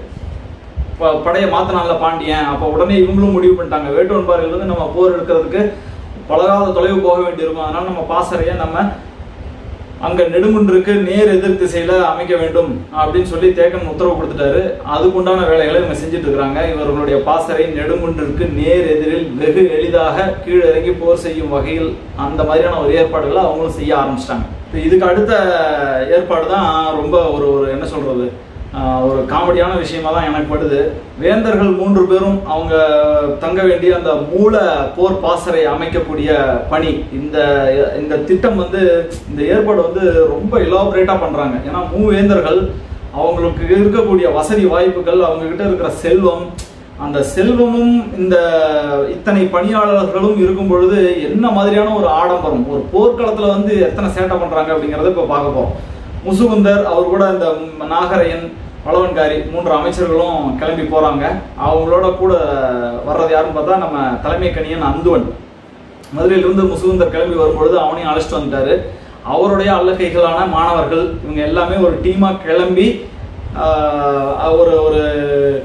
ப- படையை மாத்தினால பாண்டியன் அப்ப உடனே இவங்களும் முடிவு பண்ணிட்டாங்க வேட்டுவன்பாறையில இருந்து நம்ம போர் எடுக்கிறதுக்கு பலகாத தொலைவு போக வேண்டியிருக்கும் அதனால நம்ம பாசறையை நம்ம அங்க நெடுங்குன்றுக்கு நேர் எதிர் திசையில அமைக்க வேண்டும் அப்படின்னு சொல்லி தேக்கன் உத்தரவு கொடுத்துட்டாரு அதுக்குண்டான வேலைகளை இவங்க செஞ்சுட்டு இருக்கிறாங்க இவர்களுடைய பாசறை நெடுங்குன்றிற்கு நேர் எதிரில் வெகு எளிதாக கீழே இறங்கி போர் செய்யும் வகையில் அந்த மாதிரியான ஒரு ஏற்பாடுகளை அவங்களும் செய்ய ஆரம்பிச்சிட்டாங்க இப்ப இதுக்கு அடுத்த ஏற்பாடு தான் ரொம்ப ஒரு ஒரு என்ன சொல்றது ஆஹ் ஒரு காமெடியான விஷயமா தான் எனக்கு படுது வேந்தர்கள் மூன்று பேரும் அவங்க தங்க வேண்டிய அந்த மூல போர் பாசறை அமைக்கக்கூடிய பணி இந்த இந்த திட்டம் வந்து இந்த ஏற்பாடு வந்து ரொம்ப இலாபரேட்டா பண்றாங்க ஏன்னா மூவேந்தர்கள் அவங்களுக்கு இருக்கக்கூடிய வசதி வாய்ப்புகள் அவங்க கிட்ட இருக்கிற செல்வம் அந்த செல்வமும் இந்த இத்தனை பணியாளர்களும் இருக்கும் பொழுது என்ன மாதிரியான ஒரு ஆடம்பரம் ஒரு போர்க்களத்துல வந்து எத்தனை சேட்டை பண்றாங்க அப்படிங்கறத இப்ப பார்க்க போறோம் முசுகுந்தர் அவர் கூட இந்த நாகரையன் வளவன்காரி மூன்று அமைச்சர்களும் கிளம்பி போறாங்க அவங்களோட கூட வர்றது யாருன்னு பார்த்தா நம்ம தலைமை கணியன் அந்துவன் மதுரையிலிருந்து முசுகுந்தர் கிளம்பி வரும்பொழுது அவனையும் அழைச்சிட்டு வந்துட்டாரு அவருடைய அல்லகைகளான மாணவர்கள் இவங்க எல்லாமே ஒரு டீமா கிளம்பி ஆஹ், ஒரு ஒரு இந்த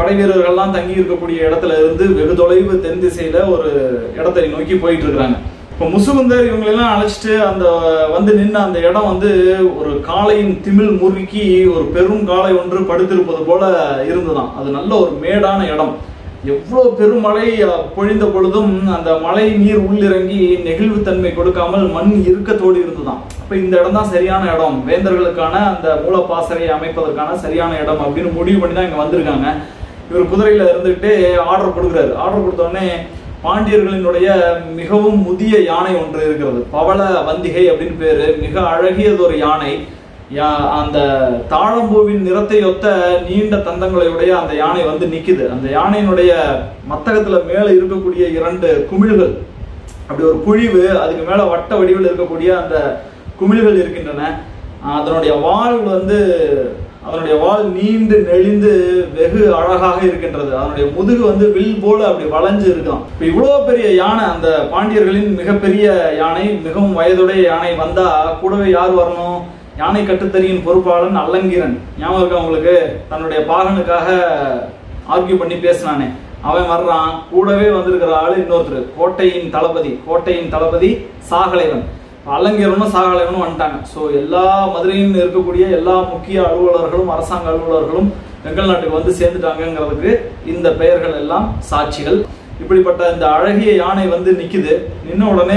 படை வீரர்கள்லாம் தங்கி இருக்கக்கூடிய இடத்துல இருந்து வெகு தொலைவு தென் திசையில ஒரு இடத்தை நோக்கி போயிட்டு இருக்கிறாங்க இப்போ முசுகுந்தர் இவங்களெல்லாம் அழைச்சிட்டு அந்த வந்து நின்ன அந்த இடம் வந்து ஒரு காளையின் திமிழ் முறுக்கி ஒரு பெரும் காளை ஒன்று படுத்திருப்பது போல இருந்துதான் அது நல்ல ஒரு மேடான இடம் எவ்வளவு பெருமழை அஹ், பொழிந்த பொழுதும் அந்த மழை நீர் உள்ளிறங்கி நெகிழ்வுத்தன்மை கொடுக்காமல் மண் இறுக்கத்தோடு இருந்துதான் அப்ப இந்த இடம் தான் சரியான இடம் வேந்தர்களுக்கான அந்த மூலப்பாசறை அமைப்பதற்கான சரியான இடம் அப்படின்னு முடிவு பண்ணி தான் இங்க வந்திருக்காங்க இவர் குதிரையில இருந்துகிட்டு ஆர்டர் கொடுக்குறாரு ஆர்டர் கொடுத்த உடனே பாண்டியர்களினுடைய மிகவும் முதிய யானை ஒன்று இருக்கிறது பவள வந்திகை அப்படின்னு பேரு மிக அழகியதொரு யானை யா- அந்த தாழம்பூவின் நிறத்தை ஒத்த நீண்ட தந்தங்களையுடைய அந்த யானை வந்து நிக்குது அந்த யானையினுடைய மத்தகத்துல மேல இருக்கக்கூடிய இரண்டு குமிழ்கள் அப்படி ஒரு குழிவு அதுக்கு மேல வட்ட வடிவில் இருக்கக்கூடிய அந்த குமிழ்கள் இருக்கின்றன ஆஹ் அதனுடைய வால் வந்து அதனுடைய வால் நீண்டு நெளிந்து வெகு அழகாக இருக்கின்றது அதனுடைய முதுகு வந்து வில் போல அப்படி வளைஞ்சு இருக்கான் இப்ப இவ்வளவு பெரிய யானை அந்த பாண்டியர்களின் மிகப்பெரிய யானை மிகவும் வயதுடைய யானை வந்தா கூடவே யார் வரணும் யானை கட்டுத்தறியின் பொறுப்பாளன் அல்லங்கீரன் ஞாபகம் இருக்கா உங்களுக்கு தன்னுடைய பாகனுக்காக ஆர்கியூ பண்ணி பேசினானே அவன் வர்றான் கூடவே வந்திருக்கிற ஆளு இன்னொருத்தர் கோட்டையின் தளபதி கோட்டையின் தளபதி சாகலைவன் அலங்கீரனும் சாகலைவனும் வந்துட்டாங்க ஸோ எல்லா மதுரையில் இருக்கக்கூடிய எல்லா முக்கிய அலுவலர்களும் அரசாங்க அலுவலர்களும் வெங்கல் நாட்டுக்கு வந்து சேர்ந்துட்டாங்கங்கிறதுக்கு இந்த பெயர்கள் எல்லாம் சாட்சிகள் இப்படிப்பட்ட இந்த அழகிய யானை வந்து நிக்குது நின்ன உடனே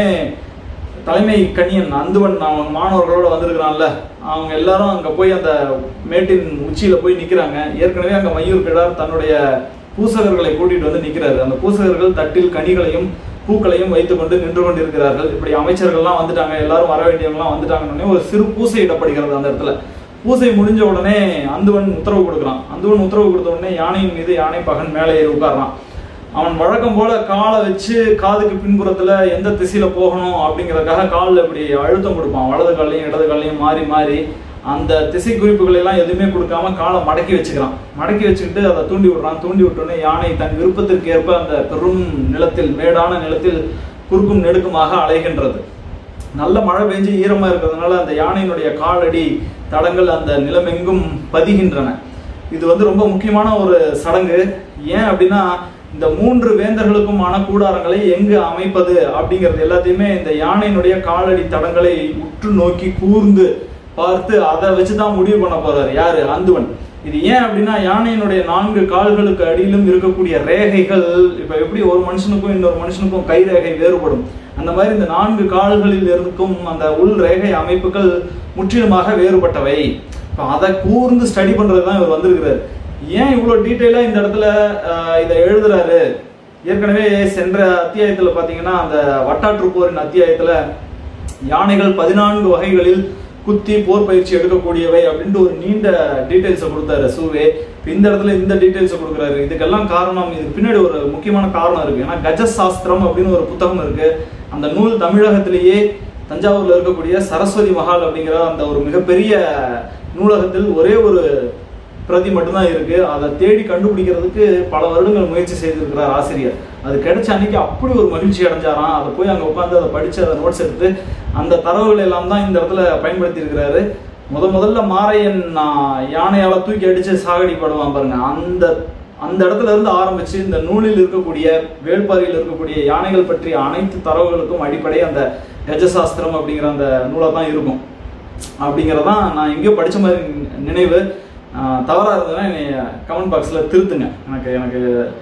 தலைமை கணியன் அந்துவன் அவன் மாணவர்களோட வந்திருக்கிறான்ல அவங்க எல்லாரும் அங்க போய் அந்த மேட்டின் உச்சியில போய் நிக்கிறாங்க ஏற்கனவே அங்க மையூர் கிடார் தன்னுடைய பூசகர்களை கூட்டிட்டு வந்து நிக்கிறாரு அந்த பூசகர்கள் தட்டில் கனிகளையும் பூக்களையும் வைத்துக்கொண்டு நின்று கொண்டிருக்கிறார்கள் இப்படி அமைச்சர்கள்லாம் வந்துட்டாங்க எல்லாரும் வர வேண்டியவங்கலாம் வந்துட்டாங்கன்னு உடனே ஒரு சிறு பூசை இடப்படுகிறது அந்த இடத்துல பூசை முடிஞ்ச உடனே அந்துவன் உத்தரவு கொடுக்குறான் அந்துவன் உத்தரவு கொடுத்த உடனே யானையின் மீது யானை பகன் மேலே ஏறி உட்கார்றான் அவன் வழக்கம் போல காலை வச்சு காதுக்கு பின்புறத்துல எந்த திசையில போகணும் அப்படிங்கறதுக்காக காலில் இப்படி அழுத்தம் கொடுப்பான் வலது காலையும் இடது காலையும் மாறி மாறி அந்த திசை குறிப்புகளை எல்லாம் எதுவுமே கொடுக்காம காலை மடக்கி வச்சுக்கிறான் மடக்கி வச்சுக்கிட்டு அதை தூண்டி விடுறான் தூண்டி விட்டோடனே யானை தன் விருப்பத்திற்கு ஏற்ப அந்த பெரும் நிலத்தில் மேடான நிலத்தில் குறுக்கும் நெடுக்குமாக அலைகின்றது நல்ல மழை பெஞ்சு ஈரமா இருக்கிறதுனால அந்த யானையினுடைய காலடி தடங்கள் அந்த நிலமெங்கும் பதிகின்றன இது வந்து ரொம்ப முக்கியமான ஒரு சடங்கு ஏன் அப்படின்னா இந்த மூன்று வேந்தர்களுக்குமான கூடாரங்களை எங்கு அமைப்பது அப்படிங்கிறது எல்லாத்தையுமே இந்த யானையினுடைய காலடி தடங்களை உற்று நோக்கி கூர்ந்து பார்த்து அதை வச்சுதான் முடிவு பண்ண போறாரு யாரு அந்துவன் இது ஏன் அப்படின்னா யானையினுடைய நான்கு கால்களுக்கு அடியிலும் இருக்கக்கூடிய ரேகைகள் இப்ப எப்படி ஒரு மனுஷனுக்கும் இன்னொரு மனுஷனுக்கும் கை ரேகை வேறுபடும் அந்த மாதிரி இந்த நான்கு கால்களில் இருக்கும் அந்த உள் ரேகை அமைப்புகள் முற்றிலுமாக வேறுபட்டவை இப்போ அதை கூர்ந்து ஸ்டடி பண்றது தான் இவர் வந்திருக்கிறார் ஏன் இவ்வளோ டீட்டெயிலாக இந்த இடத்துல ஆஹ், இதை எழுதுறாரு ஏற்கனவே சென்ற அத்தியாயத்தில் பார்த்தீங்கன்னா அந்த வட்டாற்று போரின் அத்தியாயத்தில் யானைகள் பதினான்கு வகைகளில் குத்தி போர் பயிற்சி எடுக்கக்கூடியவை அப்படின்ட்டு ஒரு நீண்ட டீட்டெயில்ஸை கொடுத்தாரு சூவே இப்ப இந்த இடத்துல இந்த டீட்டெயில்ஸை கொடுக்குறாரு இதுக்கெல்லாம் காரணம் இதுக்கு பின்னாடி ஒரு முக்கியமான காரணம் இருக்கு ஏன்னா கஜசாஸ்திரம் அப்படின்னு ஒரு புத்தகம் இருக்கு அந்த நூல் தமிழகத்திலேயே தஞ்சாவூர்ல இருக்கக்கூடிய சரஸ்வதி மஹால் அப்படிங்கிற அந்த ஒரு மிகப்பெரிய நூலகத்தில் ஒரே ஒரு பிரதி மட்டும்தான் இருக்கு அதை தேடி கண்டுபிடிக்கிறதுக்கு பல வருடங்கள் முயற்சி செய்திருக்கிறார் ஆசிரியர் அது கிடைச்ச அன்னைக்கு அப்படி ஒரு மகிழ்ச்சி அடைஞ்சாராம் அதை போய் அங்க உட்காந்து அதை படிச்சு அதை நோட்ஸ் எடுத்து அந்த தரவுகள் எல்லாம் தான் இந்த இடத்துல பயன்படுத்தி இருக்கிறாரு முத முதல்ல மாரையன் ஆஹ், யானையால தூக்கி அடிச்சு சாகடிப்படுவான் பாருங்க அந்த அந்த இடத்துல இருந்து ஆரம்பிச்சு இந்த நூலில் இருக்கக்கூடிய வேள்பாரியில் இருக்கக்கூடிய யானைகள் பற்றிய அனைத்து தரவுகளுக்கும் அடிப்படை அந்த கஜசாஸ்திரம் அப்படிங்கிற அந்த நூலாக தான் இருக்கும் அப்படிங்கிறதான் நான் எங்கேயோ படிச்ச மாதிரி நினைவு ஆஹ் தவறா இருந்ததுன்னா என்னை கமெண்ட் பாக்ஸ்ல திருத்துங்க எனக்கு எனக்கு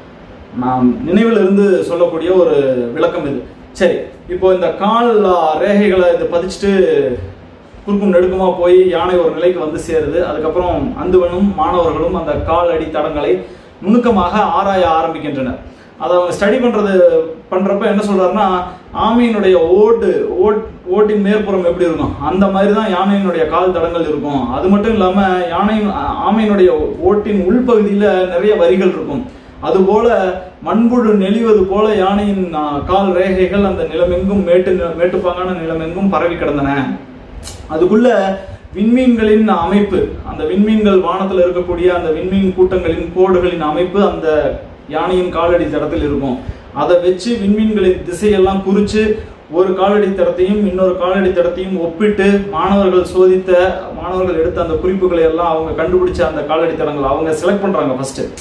நான் நினைவில் இருந்து சொல்லக்கூடிய ஒரு விளக்கம் இது சரி இப்போ இந்த கால் ஆஹ், ரேகைகளை இது பதிச்சுட்டு குறுக்கும் நெடுக்குமா போய் யானை ஒரு நிலைக்கு வந்து சேருது அதுக்கப்புறம் அந்துவனும் மாணவர்களும் அந்த கால் அடி தடங்களை நுணுக்கமாக ஆராய ஆரம்பிக்கின்றனர் அதை அவங்க ஸ்டடி பண்றது பண்றப்ப என்ன சொல்றாருன்னா ஆமையினுடைய ஓட்டு ஓட் ஓட்டின் மேற்புறம் எப்படி இருக்கும் அந்த மாதிரி தான் யானையினுடைய கால் தடங்கள் இருக்கும் அது மட்டும் இல்லாம யானையின் ஆ- ஆமையினுடைய ஓட்டின் உள்பகுதியில நிறைய வரிகள் இருக்கும் அதுபோல மண்புழு நெளிவது போல யானையின் ஆ, கால் ரேகைகள் அந்த நிலமெங்கும் மேட்டு மேட்டுப்பாங்கான நிலமெங்கும் பரவி கிடந்தன அதுக்குள்ள விண்மீன்களின் அமைப்பு அந்த விண்மீன்கள் வானத்துல இருக்கக்கூடிய அந்த விண்மீன் கூட்டங்களின் கோடுகளின் அமைப்பு அந்த யானையின் காலடி தடத்தில் இருக்கும் அதை வச்சு விண்மீன்களின் திசையெல்லாம் குறிச்சு ஒரு காலடி தடத்தையும் இன்னொரு காலடி தடத்தையும் ஒப்பிட்டு மாணவர்கள் சோதித்த மாணவர்கள் எடுத்த அந்த குறிப்புகளை எல்லாம் அவங்க கண்டுபிடிச்ச அந்த காலடி தடங்களை அவங்க செலக்ட் பண்றாங்க ஃபர்ஸ்ட்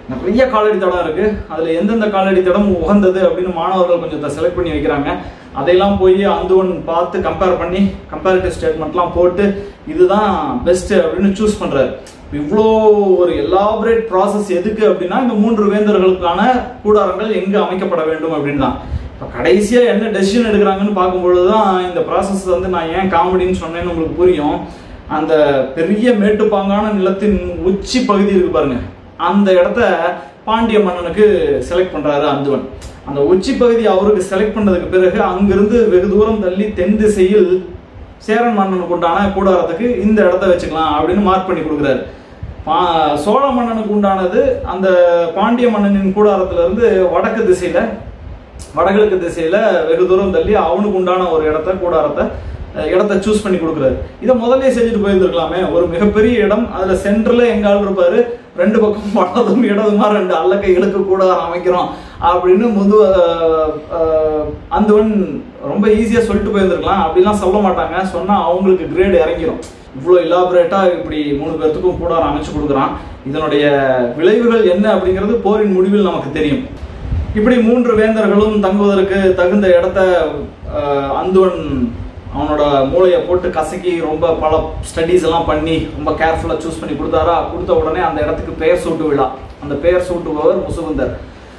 நிறைய காலடி தடம் இருக்கு அதுல எந்தெந்த காலடி தடம் உகந்தது அப்படின்னு மாணவர்கள் கொஞ்சம் செலக்ட் பண்ணி வைக்கிறாங்க அதையெல்லாம் போய் அந்துவன் பார்த்து கம்பேர் பண்ணி கம்பேரிட்டிவ் ஸ்டேட்மெண்ட்லாம் போட்டு இதுதான் பெஸ்ட் அப்படின்னு சூஸ் பண்றாரு இவ்வளோ ஒரு எலாபரேட் ப்ராசஸ் எதுக்கு அப்படின்னா இந்த மூன்று வேந்தர்களுக்கான கூடாரங்கள் எங்கு அமைக்கப்பட வேண்டும் அப்படின்னு தான் இப்போ கடைசியாக என்ன டெசிஷன் எடுக்கிறாங்கன்னு பார்க்கும்பொழுது தான் இந்த ப்ராசஸ் வந்து நான் ஏன் காமெடின்னு சொன்னேன்னு உங்களுக்கு புரியும் அந்த பெரிய மேட்டுப்பாங்கான நிலத்தின் உச்சி பகுதி இருக்கு பாருங்க அந்த இடத்த பாண்டிய மன்னனுக்கு செலக்ட் பண்றாரு அந்துவன் அந்த உச்சி பகுதி அவருக்கு செலக்ட் பண்ணதுக்கு பிறகு அங்கிருந்து வெகு தூரம் தள்ளி தென் திசையில் சேரன் மன்னனுக்கு உண்டான கூடாரத்துக்கு இந்த இடத்த வச்சுக்கலாம் அப்படின்னு மார்க் பண்ணி கொடுக்குறாரு பா சோழ மன்னனுக்கு உண்டானது அந்த பாண்டிய மன்னனின் கூடாரத்துல இருந்து வடக்கு திசையில வடகிழக்கு திசையில வெகு தூரம் தள்ளி அவனுக்கு உண்டான ஒரு இடத்த கூடாரத்தை அஹ், இடத்த சூஸ் பண்ணி கொடுக்குறாரு இதை முதல்ல செஞ்சுட்டு போயிருந்திருக்கலாமே ஒரு மிகப்பெரிய இடம் அதுல சென்டர்ல எங்க ஆள் இருப்பாரு ரெண்டு பக்கம் வடதும் இடதுமா ரெண்டு அல்லக்கை இழுக்க கூடாரம் அமைக்கிறோம் அப்படின்னு முது அஹ், அஹ், அந்தவன் ரொம்ப ஈஸியா சொல்லிட்டு போயிருந்திருக்கலாம் அப்படிலாம் சொல்ல மாட்டாங்க சொன்னா அவங்களுக்கு கிரேடு இறங்கிரும் இவ்வளோ இலாபரேட்டா இப்படி மூணு பேர்த்துக்கும் கூடாரம் அமைச்சு கொடுக்குறான் இதனுடைய விளைவுகள் என்ன அப்படிங்கிறது போரின் முடிவில் நமக்கு தெரியும் இப்படி மூன்று வேந்தர்களும் தங்குவதற்கு தகுந்த இடத்த அஹ், அந்துவன் அவனோட மூளையை போட்டு கசக்கி ரொம்ப பல ஸ்டடீஸ் எல்லாம் பண்ணி ரொம்ப கேர்ஃபுல்லாக சூஸ் பண்ணி கொடுத்தாரா கொடுத்த உடனே அந்த இடத்துக்கு பெயர் சூட்டு விழா அந்த பெயர் சூட்டுபவர் முசுகுந்தர்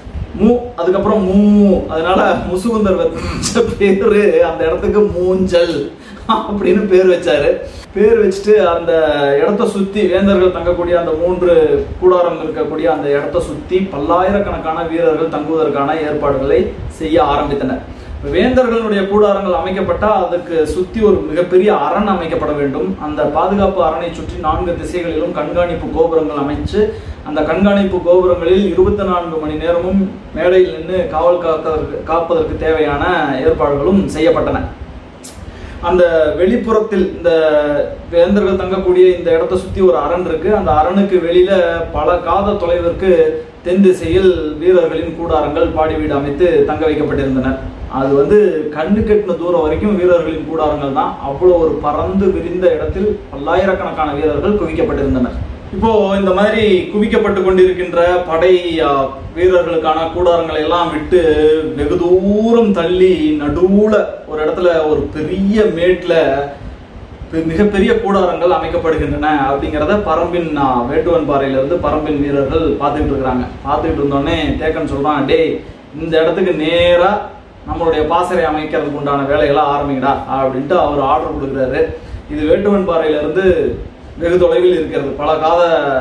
மூ அதுக்கப்புறம் மூ அதனால முசுகுந்தர் வச்ச பேரு அந்த இடத்துக்கு மூஞ்சல் அப்படின்னு பேர் வச்சாரு பேர் வச்சுட்டு அந்த இடத்த சுத்தி வேந்தர்கள் தங்கக்கூடிய அந்த மூன்று கூடாரம் இருக்கக்கூடிய அந்த இடத்த சுத்தி பல்லாயிரக்கணக்கான வீரர்கள் தங்குவதற்கான ஏற்பாடுகளை செய்ய ஆரம்பித்தனர் இப்ப வேந்தர்களுடைய கூடாரங்கள் அமைக்கப்பட்டா அதுக்கு சுத்தி ஒரு மிகப்பெரிய அரண் அமைக்கப்பட வேண்டும் அந்த பாதுகாப்பு அரணை சுற்றி நான்கு திசைகளிலும் கண்காணிப்பு கோபுரங்கள் அமைச்சு அந்த கண்காணிப்பு கோபுரங்களில் இருபத்தி நான்கு மணி நேரமும் மேடையில் நின்று காவல் காப்பதற்கு காப்பதற்கு தேவையான ஏற்பாடுகளும் செய்யப்பட்டன அந்த வெளிப்புறத்தில் இந்த வேந்தர்கள் தங்கக்கூடிய இந்த இடத்த சுத்தி ஒரு அரண் இருக்கு அந்த அரணுக்கு வெளியில பல காத தொலைவிற்கு தென் திசையில் வீரர்களின் கூடாரங்கள் பாடி வீடு அமைத்து தங்க வைக்கப்பட்டிருந்தன அது வந்து கண்ணு கெட்டின தூரம் வரைக்கும் வீரர்களின் கூடாரங்கள் தான் அவ்வளோ ஒரு பறந்து விரிந்த இடத்தில் பல்லாயிரக்கணக்கான வீரர்கள் குவிக்கப்பட்டிருந்தனர் இப்போ இந்த மாதிரி குவிக்கப்பட்டு கொண்டிருக்கின்ற படை ஆ, வீரர்களுக்கான கூடாரங்களை எல்லாம் விட்டு வெகு தூரம் தள்ளி நடுவுல ஒரு இடத்துல ஒரு பெரிய மேட்ல பெ- மிகப்பெரிய கூடாரங்கள் அமைக்கப்படுகின்றன அப்படிங்கிறத பரம்பின் ஆ, வேட்டுவன் பாறையில இருந்து பரம்பின் வீரர்கள் பார்த்துக்கிட்டு இருக்கிறாங்க பார்த்துக்கிட்டு இருந்தோடனே தேக்கன் சொல்றான் டேய் இந்த இடத்துக்கு நேரா நம்மளுடைய பாசறை அமைக்கிறதுக்கு உண்டான வேலைகளை ஆரம்பிங்கடா அப்படின்ட்டு அவர் ஆர்டர் கொடுக்குறாரு இது வேட்டுவன் பாறையில இருந்து வெகு தொலைவில் இருக்கிறது பல காத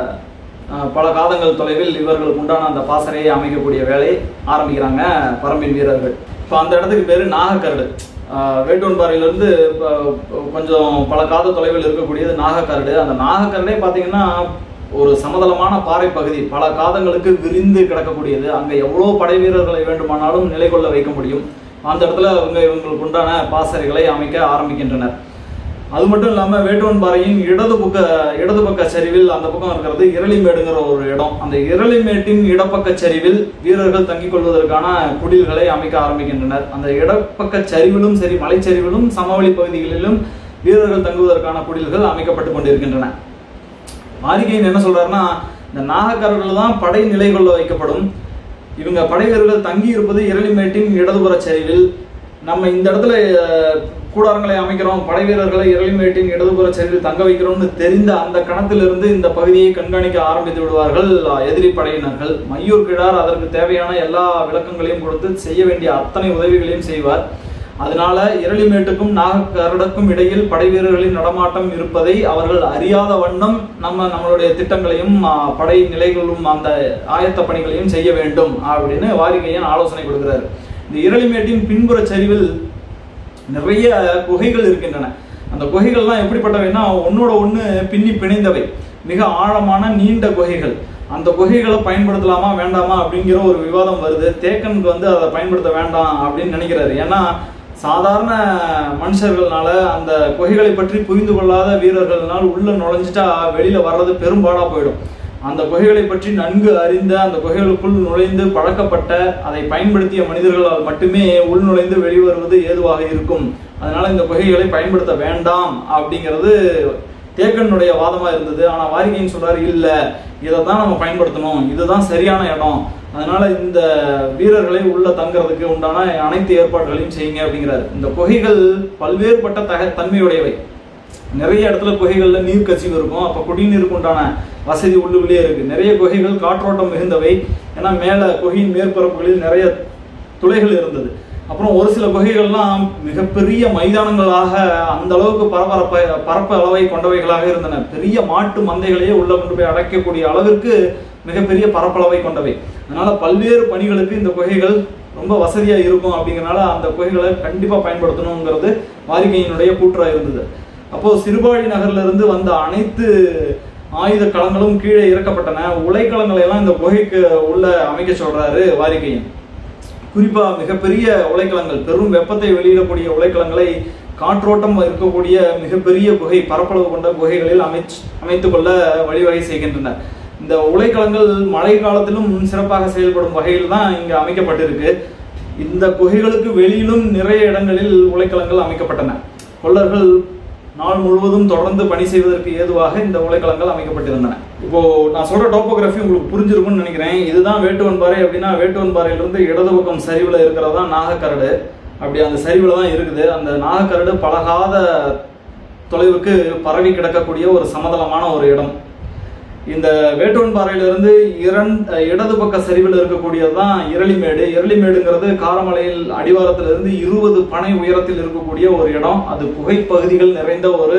அஹ், பல காதங்கள் தொலைவில் இவர்களுக்கு உண்டான அந்த பாசறையை அமைக்கக்கூடிய வேலையை ஆரம்பிக்கிறாங்க பரம்பின் வீரர்கள் இப்போ அந்த இடத்துக்கு பேரு நாகக்கரடு அஹ், வேட்டுவன்பாறையிலிருந்து இப்போ கொஞ்சம் பல காத தொலைவில் இருக்கக்கூடியது நாகக்கரடு அந்த நாகக்கரடே பார்த்தீங்கன்னா ஒரு சமதளமான பாறை பகுதி பல காதங்களுக்கு விரிந்து கிடக்கக்கூடியது அங்க எவ்வளவு படை வீரர்களை வேண்டுமானாலும் நிலை கொள்ள வைக்க முடியும் அந்த இடத்துல அவங்க இவங்களுக்கு உண்டான பாசறைகளை அமைக்க ஆரம்பிக்கின்றனர் அது மட்டும் இல்லாம வேட்டுவன் பாறையின் இடது பக்க இடது பக்க சரிவில் அந்த பக்கம் இருக்கிறது இரளிமேடுங்கிற ஒரு இடம் அந்த இரளிமேட்டின் இடப்பக்க சரிவில் வீரர்கள் தங்கிக் கொள்வதற்கான குடில்களை அமைக்க ஆரம்பிக்கின்றனர் அந்த இடப்பக்க சரிவிலும் சரி மலைச்சரிவிலும் சமவெளி பகுதிகளிலும் வீரர்கள் தங்குவதற்கான குடில்கள் அமைக்கப்பட்டு கொண்டிருக்கின்றன மாரிகையின் என்ன சொல்றாருன்னா இந்த நாகக்கரர்கள் தான் படை நிலை கொள்ள வைக்கப்படும் இவங்க படை வீரர்கள் தங்கி இருப்பது இரளிமேட்டின் இடதுபுற சரிவில் நம்ம இந்த இடத்துல அஹ், கூடாரங்களை அமைக்கிறோம் படை வீரர்களை இரளிமேட்டின் இடதுபுற சரிவில் தங்க வைக்கிறோம்னு தெரிந்த அந்த கணத்திலிருந்து இந்த பகுதியை கண்காணிக்க ஆரம்பித்து விடுவார்கள் அஹ், எதிரி படையினர்கள் மையூர் கிழார் அதற்கு தேவையான எல்லா விளக்கங்களையும் கொடுத்து செய்ய வேண்டிய அத்தனை உதவிகளையும் செய்வார் அதனால இரளிமேட்டுக்கும் நாகக்கரடுக்கும் இடையில் படை வீரர்களின் நடமாட்டம் இருப்பதை அவர்கள் அறியாத வண்ணம் நம்ம நம்மளுடைய திட்டங்களையும் ஆ, படை நிலைகளும் அந்த ஆயத்த பணிகளையும் செய்ய வேண்டும் அப்படின்னு வாரிகையன் ஆலோசனை கொடுக்கிறாரு இந்த இரளிமேட்டின் பின்புற சரிவில் நிறைய குகைகள் இருக்கின்றன அந்த குகைகள்லாம் எப்படிப்பட்டவைன்னா ஒன்னோட ஒண்ணு பின்னி பிணைந்தவை மிக ஆழமான நீண்ட குகைகள் அந்த குகைகளை பயன்படுத்தலாமா வேண்டாமா அப்படிங்கிற ஒரு விவாதம் வருது தேக்கனுக்கு வந்து அதை பயன்படுத்த வேண்டாம் அப்படின்னு நினைக்கிறாரு ஏன்னா சாதாரண மனுஷர்கள்னால அந்த குகைகளை பற்றி புரிந்து கொள்ளாத வீரர்கள்னால் உள்ள நுழைஞ்சிட்டா வெளியில வர்றது பெரும்பாடா போயிடும் அந்த குகைகளை பற்றி நன்கு அறிந்த அந்த குகைகளுக்குள் நுழைந்து பழக்கப்பட்ட அதை பயன்படுத்திய மனிதர்களால் மட்டுமே உள் நுழைந்து வெளிவருவது ஏதுவாக இருக்கும் அதனால இந்த குகைகளை பயன்படுத்த வேண்டாம் அப்படிங்கிறது தேக்கனுடைய வாதமா இருந்தது ஆனா வாரிகையின் சொல்றாரு இல்ல இதை தான் நம்ம பயன்படுத்தணும் இதுதான் சரியான இடம் அதனால இந்த வீரர்களை உள்ள தங்குறதுக்கு உண்டான அனைத்து ஏற்பாடுகளையும் செய்யுங்க அப்படிங்கிறாரு இந்த குகைகள் பல்வேறுபட்ட தக தன்மையுடையவை நிறைய இடத்துல குகைகள்ல நீர் கசிவு இருக்கும் அப்ப குடிநீருக்கு உண்டான வசதி உள்ளுக்குள்ளேயே இருக்கு நிறைய குகைகள் காற்றோட்டம் மிகுந்தவை ஏன்னா மேல குகையின் மேற்பரப்புகளில் நிறைய துளைகள் இருந்தது அப்புறம் ஒரு சில குகைகள்லாம் மிகப்பெரிய மைதானங்களாக அந்த அளவுக்கு பரபரப்ப பரப்பு அளவை கொண்டவைகளாக இருந்தன பெரிய மாட்டு மந்தைகளையே உள்ள கொண்டு போய் அடைக்கக்கூடிய அளவிற்கு மிகப்பெரிய பரப்பளவை கொண்டவை அதனால பல்வேறு பணிகளுக்கு இந்த குகைகள் ரொம்ப வசதியா இருக்கும் அப்படிங்கறனால அந்த குகைகளை கண்டிப்பா பயன்படுத்தணுங்கிறது வாரிகையினுடைய கூற்றா இருந்தது அப்போ சிறுபாழி நகர்ல இருந்து வந்த அனைத்து ஆயுத களங்களும் கீழே இறக்கப்பட்டன உலைக்களங்களை எல்லாம் இந்த குகைக்கு உள்ள அமைக்க சொல்றாரு வாரிகையன் குறிப்பா மிகப்பெரிய உலைக்களங்கள் பெரும் வெப்பத்தை வெளியிடக்கூடிய உலைக்களங்களை காற்றோட்டம் இருக்கக்கூடிய மிகப்பெரிய குகை பரப்பளவு கொண்ட குகைகளில் அமைச்சு அமைத்துக் கொள்ள வழிவகை செய்கின்றன இந்த உலைக்களங்கள் மழை காலத்திலும் சிறப்பாக செயல்படும் வகையில் தான் இங்க அமைக்கப்பட்டிருக்கு இந்த குகைகளுக்கு வெளியிலும் நிறைய இடங்களில் உலைக்களங்கள் அமைக்கப்பட்டன கொள்ளர்கள் நாள் முழுவதும் தொடர்ந்து பணி செய்வதற்கு ஏதுவாக இந்த உலைக்களங்கள் அமைக்கப்பட்டிருந்தன இப்போ நான் சொல்ற டோப்போகிராஃபி உங்களுக்கு புரிஞ்சிருக்கும்னு நினைக்கிறேன் இதுதான் வேட்டுவன்பாறை அப்படின்னா வேட்டுவன்பாறையிலிருந்து இடது பக்கம் சரிவுல இருக்கிறதா நாகக்கரடு அப்படி அந்த சரிவுல தான் இருக்குது அந்த நாகக்கரடு பழகாத தொலைவுக்கு பரவி கிடக்கக்கூடிய ஒரு சமதளமான ஒரு இடம் இந்த வேட்டுவன்பாறையிலிருந்து இரண்டு இடது பக்க சரிவில் இருக்கக்கூடியதுதான் இரளிமேடு இரளிமேடுங்கிறது காரமலையில் அடிவாரத்திலிருந்து இருபது பனை உயரத்தில் இருக்கக்கூடிய ஒரு இடம் அது புகைப்பகுதிகள் நிறைந்த ஒரு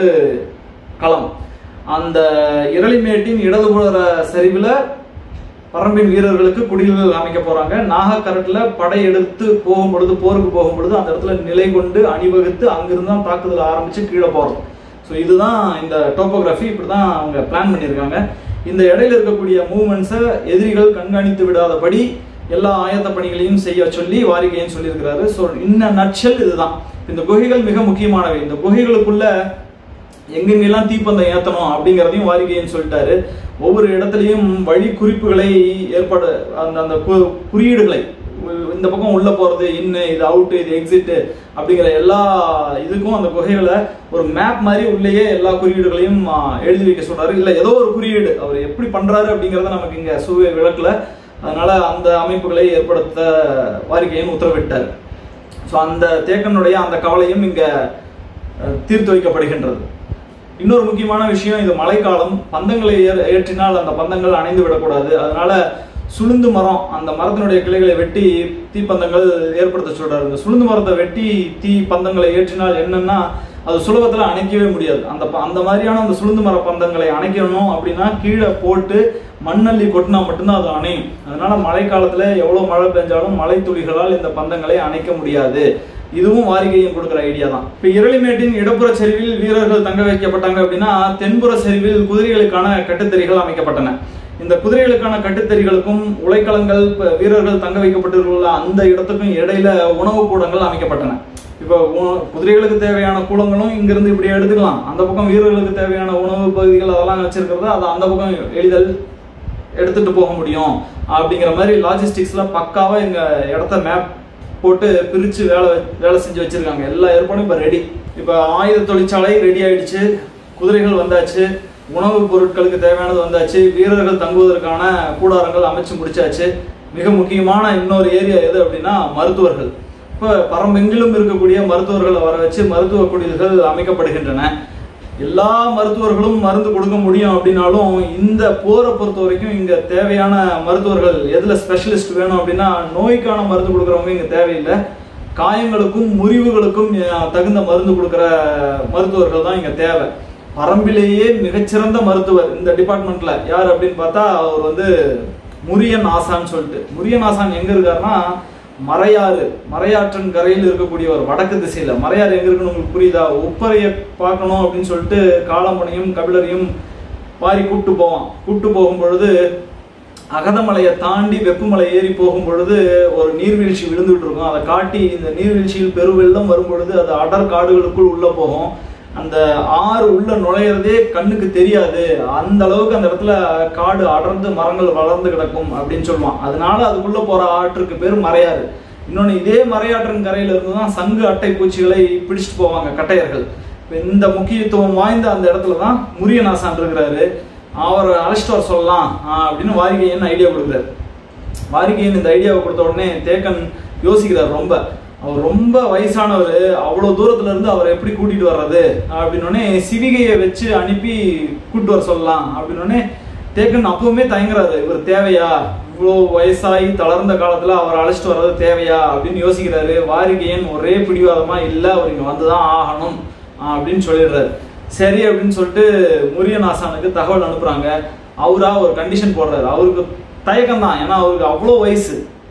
களம் அந்த இரளிமேட்டின் இடதுபுற சரிவில் பரம்பின் வீரர்களுக்கு குடில்கள் அமைக்க போறாங்க நாகக்கரட்டுல படை எடுத்து போகும் பொழுது போருக்கு போகும் பொழுது அந்த இடத்துல நிலை கொண்டு அணிவகுத்து அங்கிருந்து தான் தாக்குதல் ஆரம்பிச்சு கீழே போறோம் ஸோ இதுதான் இந்த டோப்போகிராஃபி இப்படி தான் அவங்க பிளான் பண்ணியிருக்காங்க இந்த இடையில இருக்கக்கூடிய மூவ்மெண்ட்ஸை எதிரிகள் கண்காணித்து விடாதபடி எல்லா ஆயத்த பணிகளையும் செய்ய சொல்லி வாரிகையும் சொல்லியிருக்கிறாரு ஸோ இன்ன நட்சல் இதுதான் இந்த குகைகள் மிக முக்கியமானவை இந்த குகைகளுக்குள்ள எங்கெங்கெல்லாம் தீப்பந்தம் ஏத்தணும் அப்படிங்கிறதையும் வாரிகைன்னு சொல்லிட்டாரு ஒவ்வொரு இடத்துலையும் வழி குறிப்புகளை ஏற்பாடு அந்த அந்த கு- குறியீடுகளை உ- இந்த பக்கம் உள்ள போறது இன்னு இது அவுட் இது எக்ஸிட் அப்படிங்கிற எல்லா இதுக்கும் அந்த குகைகளை ஒரு மேப் மாதிரி உள்ளேயே எல்லா குறியீடுகளையும் ஆ, எழுதி வைக்க சொல்றாரு இல்ல ஏதோ ஒரு குறியீடு அவர் எப்படி பண்றாரு அப்படிங்கறத நமக்கு இங்க சுவை விளக்கல அதனால அந்த அமைப்புகளை ஏற்படுத்த வாரிகையும் உத்தரவிட்டார் ஸோ அந்த தேக்கனுடைய அந்த கவலையும் இங்க அஹ், தீர்த்து வைக்கப்படுகின்றது இன்னொரு முக்கியமான விஷயம் இது மழைக்காலம் பந்தங்களை ஏற- ஏற்றினால் அந்த பந்தங்கள் அணைந்து விடக்கூடாது அதனால சுளுந்து மரம் அந்த மரத்தினுடைய கிளைகளை வெட்டி தீப்பந்தங்கள் ஏற்படுத்த சொல்றாரு இந்த சுளுந்து மரத்தை வெட்டி தீ பந்தங்களை ஏற்றினால் என்னன்னா அது சுலபத்துல அணைக்கவே முடியாது அந்த ப- அந்த மாதிரியான அந்த சுளுந்து மர பந்தங்களை அணைக்கணும் அப்படின்னா கீழே போட்டு மண்ணள்ளி கொட்டினா மட்டும்தான் அது அணையும் அதனால மழைக்காலத்துல எவ்வளவு மழை பெஞ்சாலும் மழை துளிகளால் இந்த பந்தங்களை அணைக்க முடியாது இதுவும் வாரிகையும் கொடுக்குற ஐடியா தான் இப்ப இரளிமேட்டின் இடப்புற சரிவில் வீரர்கள் தங்க வைக்கப்பட்டாங்க அப்படின்னா தென்புற சரிவில் குதிரைகளுக்கான கட்டுத்தறிகள் அமைக்கப்பட்டன இந்த குதிரைகளுக்கான கட்டுத்தறிகளுக்கும் உலைக்களங்கள் இப்ப வீரர்கள் தங்க வைக்கப்பட்டிருக்கிற அந்த இடத்துக்கும் இடையில உணவு கூடங்கள் அமைக்கப்பட்டன இப்போ உ- குதிரைகளுக்கு தேவையான கூலங்களும் இங்கிருந்து இப்படி எடுத்துக்கலாம் அந்த பக்கம் வீரர்களுக்கு தேவையான உணவு பகுதிகள் அதெல்லாம் வச்சிருக்கிறது அதை அந்த பக்கம் எளிதல் எடுத்துட்டு போக முடியும் அப்படிங்கிற மாதிரி லாஜிஸ்டிக்ஸ்ல பக்காவா எங்க இடத்த மேப் போட்டு பிரிச்சு வேலை வேலை செஞ்சு வச்சிருக்காங்க எல்லா ஏற்பாடும் இப்ப ரெடி இப்ப ஆயுத தொழிற்சாலை ரெடி ஆயிடுச்சு குதிரைகள் வந்தாச்சு உணவுப் பொருட்களுக்கு தேவையானது வந்தாச்சு வீரர்கள் தங்குவதற்கான கூடாரங்கள் அமைச்சு முடிச்சாச்சு மிக முக்கியமான இன்னொரு ஏரியா எது அப்படின்னா மருத்துவர்கள் இப்ப பரம்பெங்கிலும் இருக்கக்கூடிய மருத்துவர்களை வர வச்சு மருத்துவ குடில்கள் அமைக்கப்படுகின்றன எல்லா மருத்துவர்களும் மருந்து கொடுக்க முடியும் அப்படின்னாலும் இந்த போரை பொறுத்த வரைக்கும் இங்க தேவையான மருத்துவர்கள் எதுல ஸ்பெஷலிஸ்ட் வேணும் அப்படின்னா நோய்க்கான மருந்து கொடுக்குறவங்க இங்க தேவையில்லை காயங்களுக்கும் முறிவுகளுக்கும் அஹ், தகுந்த மருந்து கொடுக்குற மருத்துவர்கள் தான் இங்க தேவை பரம்பிலேயே மிகச்சிறந்த மருத்துவர் இந்த டிபார்ட்மெண்ட்ல யார் அப்படின்னு பார்த்தா அவர் வந்து முரியன் ஆசான்னு சொல்லிட்டு முரியன் ஆசான் எங்க இருக்காருன்னா மறையாறு மறையாற்றன் கரையில் இருக்கக்கூடியவர் வடக்கு திசையில மறையாறு எங்க இருக்குன்னு உங்களுக்கு புரியுதா உப்பரைய பார்க்கணும் அப்படின்னு சொல்லிட்டு காளம்பனையும் கபிலரையும் பாரி கூட்டு போவான் கூட்டு போகும் பொழுது அகதமலையை தாண்டி வெப்பமலை ஏறி போகும் பொழுது ஒரு நீர்வீழ்ச்சி விழுந்துட்டு இருக்கும் அதை காட்டி இந்த நீர்வீழ்ச்சியில் பெருவெள்ளம் வரும் பொழுது அது அடர் காடுகளுக்குள் உள்ள போகும் அந்த ஆறு உள்ள நுழையிறதே கண்ணுக்கு தெரியாது அந்த அளவுக்கு அந்த இடத்துல காடு அடர்ந்து மரங்கள் வளர்ந்து கிடக்கும் அப்படின்னு சொல்லுவான் அதனால அதுக்குள்ள போற ஆற்றுக்கு பேர் மறையாறு இன்னொன்னு இதே மறையாற்றின் கரையில இருந்து தான் சங்கு அட்டை பூச்சிகளை பிடிச்சிட்டு போவாங்க கட்டையர்கள் இப்ப இந்த முக்கியத்துவம் வாய்ந்த அந்த இடத்துல தான் முரியநாசான் இருக்கிறாரு அவர் அழைச்சிட்டு வர சொல்லலாம் ஆஹ் அப்படின்னு வாரிகையன் ஐடியா கொடுக்குறாரு வாரிகையன் இந்த ஐடியாவை கொடுத்த உடனே தேக்கன் யோசிக்கிறார் ரொம்ப அவர் ரொம்ப வயசானவர் அவ்வளோ தூரத்துல இருந்து அவரை எப்படி கூட்டிட்டு வர்றது அப்படின்னோடனே சிவிகையை வச்சு அனுப்பி கூட்டு வர சொல்லலாம் அப்படின்னோடனே தேக்கன் அப்பவுமே தயங்குறாரு இவர் தேவையா இவ்வளோ வயசாகி தளர்ந்த காலத்துல அவர் அழைச்சிட்டு வர்றது தேவையா அப்படின்னு யோசிக்கிறாரு வாரிகையன் ஒரே பிடிவாதமா இல்லை அவர் இங்க வந்துதான் ஆகணும் அப்படின்னு சொல்லிடுறாரு சரி அப்படின்னு சொல்லிட்டு முரியநாசானுக்கு தகவல் அனுப்புறாங்க அவரா ஒரு கண்டிஷன் போடுறாரு அவருக்கு தயக்கம் தான் ஏன்னா அவருக்கு அவ்வளோ வயசு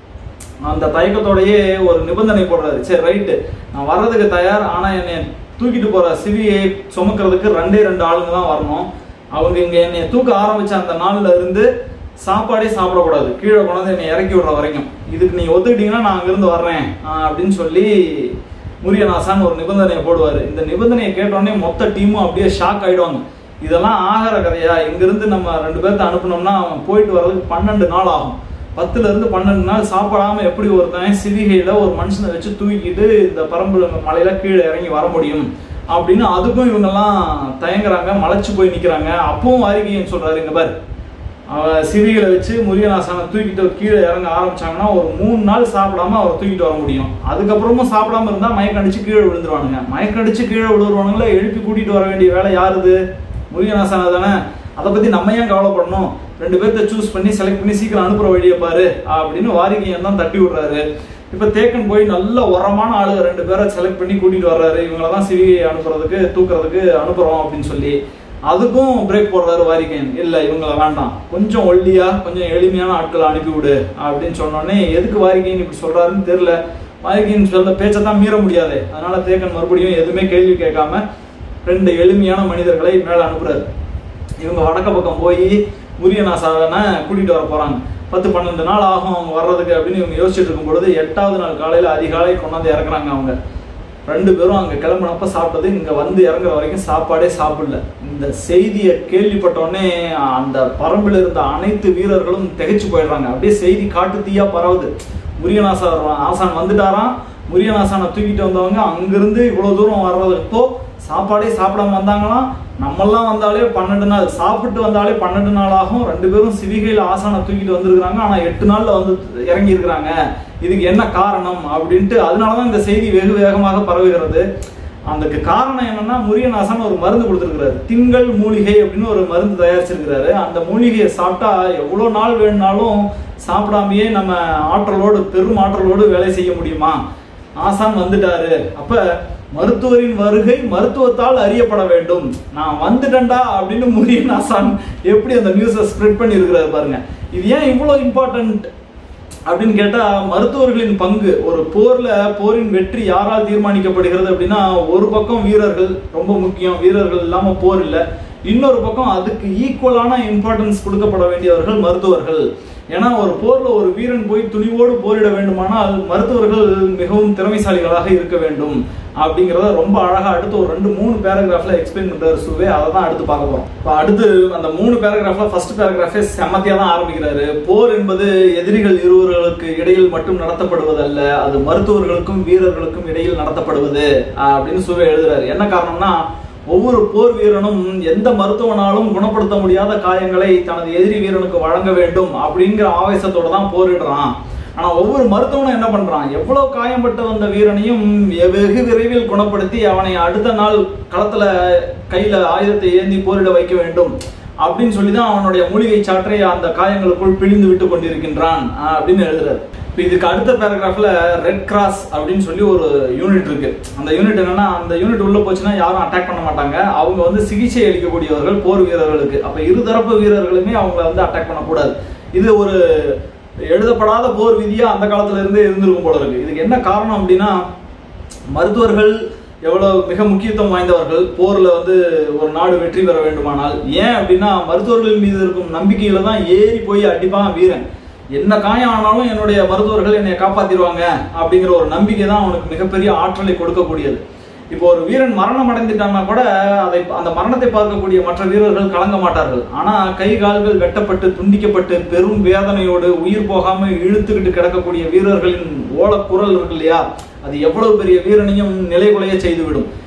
அந்த தயக்கத்தோடயே ஒரு நிபந்தனை போடுறாரு சரி ரைட்டு நான் வர்றதுக்கு தயார் ஆனா என்னை தூக்கிட்டு போற சிவியை சுமக்கிறதுக்கு ரெண்டே ரெண்டு ஆளுங்க தான் வரணும் அவங்க இங்க என்னை தூக்க ஆரம்பிச்ச அந்த நாள்ல இருந்து சாப்பாடே சாப்பிடக்கூடாது கீழே கொண்டாந்து என்னை இறக்கி விடுற வரைக்கும் இதுக்கு நீங்க ஒத்துக்கிட்டீங்கன்னா நான் அங்கிருந்து வர்றேன் ஆஹ் அப்படின்னு சொல்லி முரியநாசான் ஒரு நிபந்தனையை போடுவாரு இந்த நிபந்தனையை கேட்டோடனே மொத்த டீமும் அப்படியே ஷாக் ஆயிடுவாங்க இதெல்லாம் ஆகிற கதையா இங்கிருந்து நம்ம ரெண்டு பேர்த்த அனுப்புனோம்னா அவன் போயிட்டு வர்றதுக்கு பன்னெண்டு நாள் ஆகும் பத்துல இருந்து பன்னெண்டு நாள் சாப்பிடாம எப்படி ஒருத்தன் சிவிகையில ஒரு மனுஷனை வச்சு தூக்கிட்டு இந்த பரம்பு மலையில கீழே இறங்கி வர முடியும் அப்படின்னு அதுக்கும் இவங்கெல்லாம் தயங்குறாங்க மலைச்சு போய் நிக்கிறாங்க அப்பவும் வாரிகையன் சொல்றாரு இங்க பாரு அவ சிவிகளை வச்சு முருகநாசனை தூக்கிட்டு கீழே இறங்க ஆரம்பிச்சாங்கன்னா ஒரு மூணு நாள் சாப்பிடாம அவர் தூக்கிட்டு வர முடியும் அதுக்கப்புறமும் சாப்பிடாம இருந்தா மயக்கம் அடிச்சு கீழே விழுந்துருவானுங்க மயக்கம் அடிச்சு கீழே விழுந்துருவானுங்களே எழுப்பி கூட்டிட்டு வர வேண்டிய வேலை யாருது முருகநாசனா தானே அதை பத்தி நம்ம ஏன் கவலைப்படணும் ரெண்டு பேர்த்த சூஸ் பண்ணி செலக்ட் பண்ணி சீக்கிரம் அனுப்புற வழியை பாரு அப்படின்னு வாரிகையன் தான் தட்டி விடுறாரு இப்ப தேக்கன் போய் நல்ல உரமான ஆளுங்க ரெண்டு பேரை செலக்ட் பண்ணி கூட்டிட்டு வர்றாரு இவங்கள தான் சிவிகை அனுப்புறதுக்கு தூக்குறதுக்கு அனுப்புறோம் அப்படின்னு சொல்லி அதுக்கும் பிரேக் போடுறாரு வாரிகையன் இல்ல இவங்கள வேண்டாம் கொஞ்சம் ஒல்லியா கொஞ்சம் எளிமையான ஆட்களை அனுப்பி விடு அப்படின்னு சொன்னோடனே எதுக்கு வாரிகையன் இப்படி சொல்றாருன்னு தெரியல வாரிகையன் சொல்ற பேச்சை தான் மீற முடியாது அதனால தேக்கன் மறுபடியும் எதுவுமே கேள்வி கேட்காம ரெண்டு எளிமையான மனிதர்களை மேல அனுப்புறாரு இவங்க வடக்க பக்கம் போய் முரியநாசாவனை கூட்டிட்டு வர போறாங்க பத்து பன்னெண்டு நாள் ஆகும் அவங்க வர்றதுக்கு அப்படின்னு இவங்க யோசிச்சுட்டு இருக்கும் பொழுது எட்டாவது நாள் காலையில அதிகாலை கொண்டாந்து இறக்குறாங்க அவங்க ரெண்டு பேரும் அங்க கிளம்புனப்ப சாப்பிட்டது இங்க வந்து இறங்குற வரைக்கும் சாப்பாடே சாப்பிடல இந்த செய்தியை கேள்விப்பட்ட உடனே அந்த பரம்பில் இருந்த அனைத்து வீரர்களும் திகைச்சு போயிடுறாங்க அப்படியே செய்தி காட்டு தீயா பரவுது முரியநாசா ஆசான் வந்துட்டாராம் முரியநாசானை தூக்கிட்டு வந்தவங்க அங்கிருந்து இவ்வளவு தூரம் வர்றதுக்கோ சாப்பாடே சாப்பிடாம வந்தாங்களாம் நம்மெல்லாம் வந்தாலே பன்னெண்டு நாள் சாப்பிட்டு வந்தாலே பன்னெண்டு நாள் ஆகும் ரெண்டு பேரும் சிவிகையில் ஆசானை தூக்கிட்டு வந்திருக்கிறாங்க ஆனா எட்டு நாள்ல வந்து இறங்கி இருக்கிறாங்க இதுக்கு என்ன காரணம் அப்படின்ட்டு அதனாலதான் இந்த செய்தி வெகு வேகமாக பரவுகிறது அதுக்கு காரணம் என்னன்னா முரியநாசன் ஒரு மருந்து கொடுத்துருக்கிறாரு திங்கள் மூலிகை அப்படின்னு ஒரு மருந்து தயாரிச்சிருக்கிறாரு அந்த மூலிகையை சாப்பிட்டா எவ்வளோ நாள் வேணும்னாலும் சாப்பிடாமையே நம்ம ஆற்றலோடு பெரும் ஆற்றலோடு வேலை செய்ய முடியுமா ஆசான் வந்துட்டாரு அப்ப மருத்துவரின் வருகை மருத்துவத்தால் அறியப்பட வேண்டும் நான் வந்துட்டேன்டா அப்படின்னு முரியன் ஆசான் எப்படி அந்த நியூஸை ஸ்ப்ரெட் பண்ணி இருக்கிறாரு பாருங்க இது ஏன் இவ்வளோ இம்பார்ட்டன்ட் அப்படின்னு கேட்டா மருத்துவர்களின் பங்கு ஒரு போர்ல போரின் வெற்றி யாரால் தீர்மானிக்கப்படுகிறது அப்படின்னா ஒரு பக்கம் வீரர்கள் ரொம்ப முக்கியம் வீரர்கள் இல்லாம போர் இல்லை இன்னொரு பக்கம் அதுக்கு ஈக்குவலான இம்பார்ட்டன்ஸ் கொடுக்கப்பட வேண்டியவர்கள் மருத்துவர்கள் ஏன்னா ஒரு போர்ல ஒரு வீரன் போய் துணிவோடு போரிட வேண்டுமானால் மருத்துவர்கள் மிகவும் திறமைசாலிகளாக இருக்க வேண்டும் அப்படிங்கிறத ரொம்ப அழகா அடுத்து ஒரு ரெண்டு மூணு பேராகிராஃப்ல எக்ஸ்பிளைன் பண்றாரு சுவே அதை தான் அடுத்து பார்க்க போறோம் இப்போ அடுத்து அந்த மூணு பேராகிராஃப்ல ஃபர்ஸ்ட் பேராகிராஃபே செம்மத்தியா தான் ஆரம்பிக்கிறாரு போர் என்பது எதிரிகள் இருவர்களுக்கு இடையில் மட்டும் நடத்தப்படுவதல்ல அது மருத்துவர்களுக்கும் வீரர்களுக்கும் இடையில் நடத்தப்படுவது அப்படின்னு சுவே எழுதுறாரு என்ன காரணம்னா ஒவ்வொரு போர் வீரனும் எந்த மருத்துவனாலும் குணப்படுத்த முடியாத காயங்களை தனது எதிரி வீரனுக்கு வழங்க வேண்டும் அப்படிங்கிற ஆவேசத்தோட தான் போரிடுறான் ஆனா ஒவ்வொரு மருத்துவனும் என்ன பண்றான் எவ்வளவு காயம்பட்டு வந்த வீரனையும் வெகு விரைவில் குணப்படுத்தி அவனை அடுத்த நாள் களத்துல கையில ஆயுதத்தை ஏந்தி போரிட வைக்க வேண்டும் அப்படின்னு சொல்லி தான் அவனுடைய மூலிகை சாற்றை அந்த காயங்களுக்குள் பிழிந்து விட்டு கொண்டிருக்கின்றான் அப்படின்னு எழுதுறாரு இப்போ இதுக்கு அடுத்த பேராகிராஃப்ல ரெட் கிராஸ் அப்படின்னு சொல்லி ஒரு யூனிட் இருக்கு அந்த யூனிட் என்னன்னா அந்த யூனிட் உள்ள போச்சுன்னா யாரும் அட்டாக் பண்ண மாட்டாங்க அவங்க வந்து சிகிச்சை அளிக்கக்கூடியவர்கள் போர் வீரர்களுக்கு அப்ப இருதரப்பு வீரர்களுமே அவங்கள வந்து அட்டாக் பண்ணக்கூடாது இது ஒரு எழுதப்படாத போர் விதியா அந்த காலத்துல இருந்தே இருந்திருக்கும் போல இருக்கு இதுக்கு என்ன காரணம் அப்படின்னா மருத்துவர்கள் எவ்வளவு மிக முக்கியத்துவம் வாய்ந்தவர்கள் போர்ல வந்து ஒரு நாடு வெற்றி பெற வேண்டுமானால் ஏன் அப்படின்னா மருத்துவர்கள் மீது இருக்கும் நம்பிக்கையில தான் ஏறி போய் அடிப்பான் வீரன் என்ன காயம் ஆனாலும் என்னுடைய மருத்துவர்கள் என்னை காப்பாத்திடுவாங்க அப்படிங்கிற ஒரு நம்பிக்கை தான் அவனுக்கு மிகப்பெரிய ஆற்றலை கொடுக்கக்கூடியது இப்போ ஒரு வீரன் மரணம் அடைந்துட்டான்னா கூட அதை அந்த மரணத்தை பார்க்கக்கூடிய மற்ற வீரர்கள் கலங்க மாட்டார்கள் ஆனா கை கால்கள் வெட்டப்பட்டு துண்டிக்கப்பட்டு பெரும் வேதனையோடு உயிர் போகாம இழுத்துக்கிட்டு கிடக்கக்கூடிய வீரர்களின் ஓலக்குரல் இருக்கு இல்லையா அது எவ்வளவு பெரிய வீரனையும் நிலைகுலைய செய்துவிடும்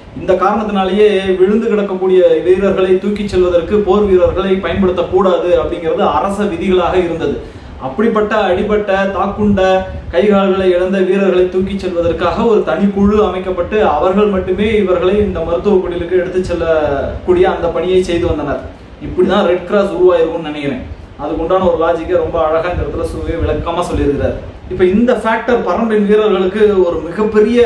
இந்த காரணத்தினாலேயே விழுந்து கிடக்கக்கூடிய வீரர்களை தூக்கிச் செல்வதற்கு போர் வீரர்களை பயன்படுத்தக்கூடாது அப்படிங்கிறது அரச விதிகளாக இருந்தது அப்படிப்பட்ட அடிபட்ட தாக்குண்ட கைகால்களை இழந்த வீரர்களை தூக்கிச் செல்வதற்காக ஒரு தனிக்குழு அமைக்கப்பட்டு அவர்கள் மட்டுமே இவர்களை இந்த மருத்துவ குடிலுக்கு எடுத்துச் செல்லக்கூடிய அந்த பணியை செய்து வந்தனர் இப்படிதான் ரெட் கிராஸ் உருவாயிருக்கும்னு நினைக்கிறேன் அதுக்கு உண்டான ஒரு லாஜிக்கை ரொம்ப அழகா இந்த இடத்துல சுவே விளக்கமா சொல்லியிருக்கிறார் இப்ப இந்த ஃபேக்டர் பரம்பின் வீரர்களுக்கு ஒரு மிகப்பெரிய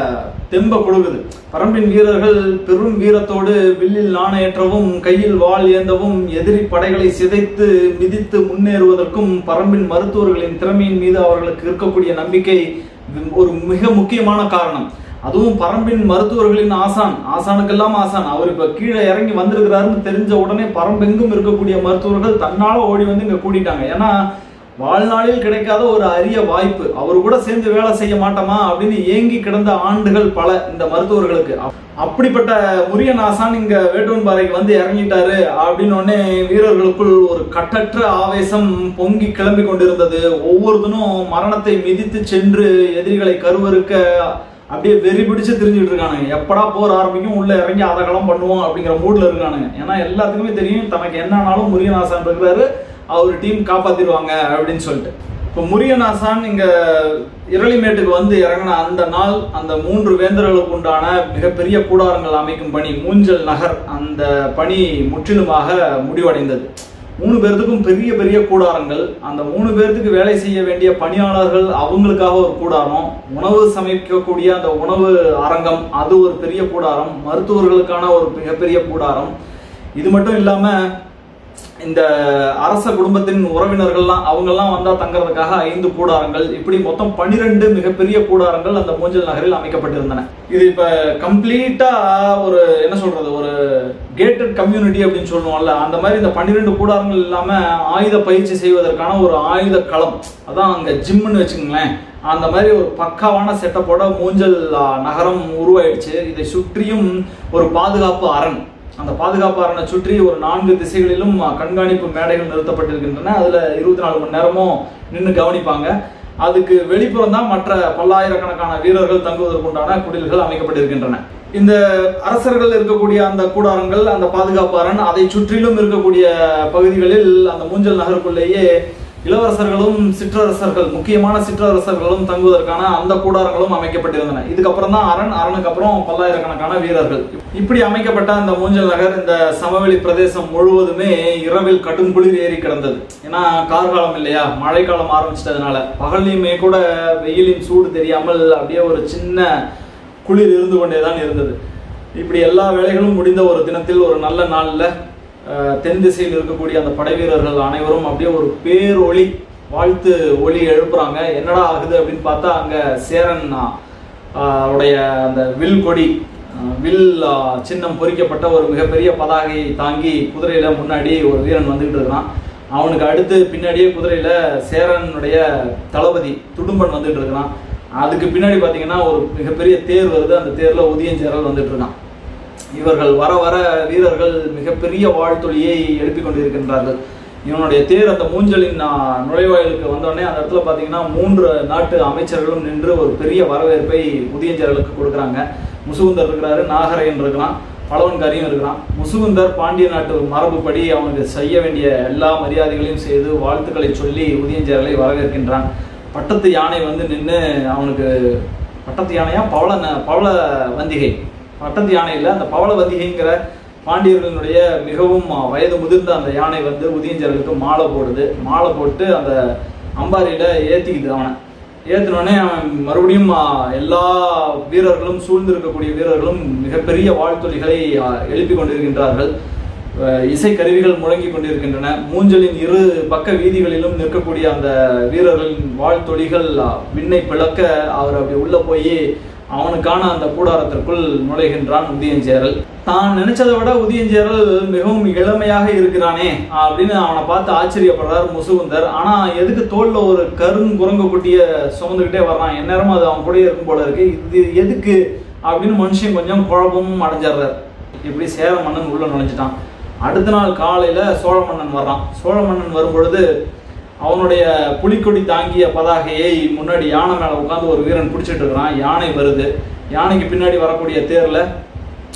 தெம்ப கொடுக்குது பரம்பின் வீரர்கள் பெரும் வீரத்தோடு வில்லில் நாணயற்றவும் கையில் வாள் ஏந்தவும் எதிரி படைகளை சிதைத்து மிதித்து முன்னேறுவதற்கும் பரம்பின் மருத்துவர்களின் திறமையின் மீது அவர்களுக்கு இருக்கக்கூடிய நம்பிக்கை ஒரு மிக முக்கியமான காரணம் அதுவும் பரம்பின் மருத்துவர்களின் ஆசான் ஆசானுக்கெல்லாம் ஆசான் அவர் இப்ப கீழே இறங்கி வந்திருக்கிறாருன்னு தெரிஞ்ச உடனே பரம்பெங்கும் இருக்கக்கூடிய மருத்துவர்கள் தன்னால ஓடி வந்து இங்க கூட்டிட்டாங்க ஏன்னா வாழ்நாளில் கிடைக்காத ஒரு அரிய வாய்ப்பு அவர் கூட சேர்ந்து வேலை செய்ய மாட்டோமா அப்படின்னு ஏங்கி கிடந்த ஆண்டுகள் பல இந்த மருத்துவர்களுக்கு அப்- அப்படிப்பட்ட முரியன் ஆசான் இங்க வேட்டூன்பாறைக்கு வந்து இறங்கிட்டாரு அப்படின்னு உடனே வீரர்களுக்குள் ஒரு கட்டற்ற ஆவேசம் பொங்கி கிளம்பி கொண்டிருந்தது ஒவ்வொருத்தனும் மரணத்தை மிதித்து சென்று எதிரிகளை கருவறுக்க அப்படியே வெறி பிடிச்சு தெரிஞ்சுட்டு இருக்கானுங்க எப்படா போர் ஆரம்பிக்கும் உள்ள இறங்கி அதகலம் பண்ணுவோம் அப்படிங்கிற மூட்ல இருக்கானுங்க ஏன்னா எல்லாத்துக்குமே தெரியும் தனக்கு என்னன்னாலும் முரியன் ஆசான் இருக்கிறாரு அவர் டீம் காப்பாத்திடுவாங்க அப்படின்னு சொல்லிட்டு இப்போ முரியன் ஆசான் இங்க இரளிமேட்டுக்கு வந்து இறங்கின அந்த நாள் அந்த மூன்று வேந்தர்களுக்கு உண்டான மிகப்பெரிய கூடாரங்கள் அமைக்கும் பணி மூஞ்சல் நகர் அந்த பணி முற்றிலுமாக முடிவடைந்தது மூணு பேர்த்துக்கும் பெரிய பெரிய கூடாரங்கள் அந்த மூணு பேர்த்துக்கு வேலை செய்ய வேண்டிய பணியாளர்கள் அவங்களுக்காக ஒரு கூடாரம் உணவு சமைக்கக்கூடிய அந்த உணவு அரங்கம் அது ஒரு பெரிய கூடாரம் மருத்துவர்களுக்கான ஒரு மிகப்பெரிய கூடாரம் இது மட்டும் இல்லாம இந்த அரச குடும்பத்தின் உறவினர்கள்லாம் அவங்கெல்லாம் வந்தா தங்கறதுக்காக ஐந்து கூடாரங்கள் இப்படி மொத்தம் பனிரெண்டு மிகப்பெரிய கூடாரங்கள் அந்த மூஞ்சல் நகரில் அமைக்கப்பட்டிருந்தன இது இப்ப கம்ப்ளீட்டா ஒரு என்ன சொல்றது ஒரு கேட்டட் கம்யூனிட்டி அப்படின்னு சொல்லுவோம்ல அந்த மாதிரி இந்த பன்னிரெண்டு கூடாரங்கள் இல்லாம ஆயுத பயிற்சி செய்வதற்கான ஒரு ஆயுத களம் அதான் அங்க ஜிம்னு வச்சுக்கோங்களேன் அந்த மாதிரி ஒரு பக்காவான செட்டப்போட மூஞ்சல் ஆ, நகரம் உருவாயிடுச்சு இதை சுற்றியும் ஒரு பாதுகாப்பு அரண் அந்த பாதுகாப்பு அரணை சுற்றி ஒரு நான்கு திசைகளிலும் ஆ, கண்காணிப்பு மேடைகள் நிறுத்தப்பட்டிருக்கின்றன அதுல இருபத்தி நாலு மணி நேரமும் நின்று கவனிப்பாங்க அதுக்கு வெளிப்புறம் தான் மற்ற பல்லாயிரக்கணக்கான வீரர்கள் தங்குவதற்குண்டான குடில்கள் அமைக்கப்பட்டிருக்கின்றன இந்த அரசர்கள் இருக்கக்கூடிய அந்த கூடாரங்கள் அந்த பாதுகாப்பு அரண் அதை சுற்றிலும் இருக்கக்கூடிய பகுதிகளில் அந்த மூஞ்சல் நகருக்குள்ளேயே இளவரசர்களும் சிற்றரசர்கள் முக்கியமான சிற்றரசர்களும் தங்குவதற்கான அந்த கூடாரங்களும் அமைக்கப்பட்டிருந்தன இதுக்கப்புறம் தான் அரண் அரணுக்கு அப்புறம் பல்லாயிரக்கணக்கான வீரர்கள் இப்படி அமைக்கப்பட்ட அந்த மூஞ்சல் நகர் இந்த சமவெளி பிரதேசம் முழுவதுமே இரவில் கடும் குளிர் ஏறி கிடந்தது ஏன்னா கார்காலம் இல்லையா மழைக்காலம் ஆரம்பிச்சிட்டதுனால பகல்லையுமே கூட வெயிலின் சூடு தெரியாமல் அப்படியே ஒரு சின்ன குளிர் இருந்து கொண்டே தான் இருந்தது இப்படி எல்லா வேலைகளும் முடிந்த ஒரு தினத்தில் ஒரு நல்ல நாள்ல அஹ், தென் திசையில் இருக்கக்கூடிய அந்த படை வீரர்கள் அனைவரும் அப்படியே ஒரு பேரொளி வாழ்த்து ஒளி எழுப்புறாங்க என்னடா ஆகுது அப்படின்னு பார்த்தா அங்க சேரன் ஆஹ், உடைய அந்த வில் கொடி ஆஹ், வில் ஆஹ், சின்னம் பொறிக்கப்பட்ட ஒரு மிகப்பெரிய பதாகையை தாங்கி குதிரையில முன்னாடி ஒரு வீரன் வந்துகிட்டு இருக்கிறான் அவனுக்கு அடுத்து பின்னாடியே குதிரையில சேரனுடைய தளபதி துடும்பன் வந்துட்டு இருக்கிறான் அதுக்கு பின்னாடி பாத்தீங்கன்னா ஒரு மிகப்பெரிய தேர் வருது அந்த தேர்ல உதயஞ்சேரல் வந்துட்டு இருக்கான் இவர்கள் வர வர வீரர்கள் மிகப்பெரிய வாழ்த்தொழியை எழுப்பிக் கொண்டிருக்கின்றார்கள் இவனுடைய தேர் அந்த மூஞ்சலின் ஆ, நுழைவாயிலுக்கு வந்தோடனே அந்த இடத்துல பாத்தீங்கன்னா மூன்று நாட்டு அமைச்சர்களும் நின்று ஒரு பெரிய வரவேற்பை உதயஞ்சேரலுக்கு கொடுக்குறாங்க முசுகுந்தர் இருக்கிறாரு நாகரையன் இருக்கிறான் பழவன்காரியும் இருக்கிறான் முசுகுந்தர் பாண்டிய நாட்டு மரபுப்படி அவனுக்கு செய்ய வேண்டிய எல்லா மரியாதைகளையும் செய்து வாழ்த்துக்களை சொல்லி உதயஞ்சேரலை வரவேற்கின்றான் பட்டத்து யானை வந்து நின்று அவனுக்கு பட்டத்து யானையா பவள ந- பவள வந்திகை பட்டத்து யானை இல்லை அந்த பவள வந்திகைங்கிற பாண்டியர்களுடைய மிகவும் வயது முதிர்ந்த அந்த யானை வந்து உதயஞ்சரலுக்கு மாலை போடுது மாலை போட்டு அந்த அம்பாரியில ஏத்திக்குது அவனை ஏத்தினோடனே அவன் மறுபடியும் ஆ, எல்லா வீரர்களும் சூழ்ந்திருக்கக்கூடிய வீரர்களும் மிகப்பெரிய வாழ்த்தொலிகளை ஆ, எழுப்பிக் கொண்டிருக்கின்றார்கள் அஹ் இசை கருவிகள் முழங்கி கொண்டிருக்கின்றன மூஞ்சலின் இரு பக்க வீதிகளிலும் நிற்கக்கூடிய அந்த வீரர்களின் வாழ்த்தொழிகள் அஹ், விண்ணை பிளக்க அவர் அப்படி உள்ள போய் அவனுக்கான அந்த கூடாரத்திற்குள் நுழைகின்றான் உதயஞ்சேரல் தான் நினைச்சதை விட உதயஞ்சேரல் மிகவும் இளமையாக இருக்கிறானே அப்படின்னு அவனை பார்த்து ஆச்சரியப்படுறார் முசுகுந்தர் ஆனா எதுக்கு தோல்ல ஒரு கருங்குரங்கு குட்டிய சுமந்துக்கிட்டே வர்றான் எந்நேரமும் அது அவன் கூட இருக்கும் போல இருக்கு இது எதுக்கு அப்படின்னு மனுஷன் கொஞ்சம் குழப்பமும் அடைஞ்சிடுறார் இப்படி சேர மன்னன் உள்ள நுழைஞ்சிட்டான் அடுத்த நாள் காலையில சோழ மன்னன் வர்றான் சோழ மன்னன் வரும்பொழுது அவனுடைய புலிக்கொடி தாங்கிய பதாகையை முன்னாடி யானை மேல உட்காந்து ஒரு வீரன் பிடிச்சிட்டு இருக்கிறான் யானை வருது யானைக்கு பின்னாடி வரக்கூடிய தேர்ல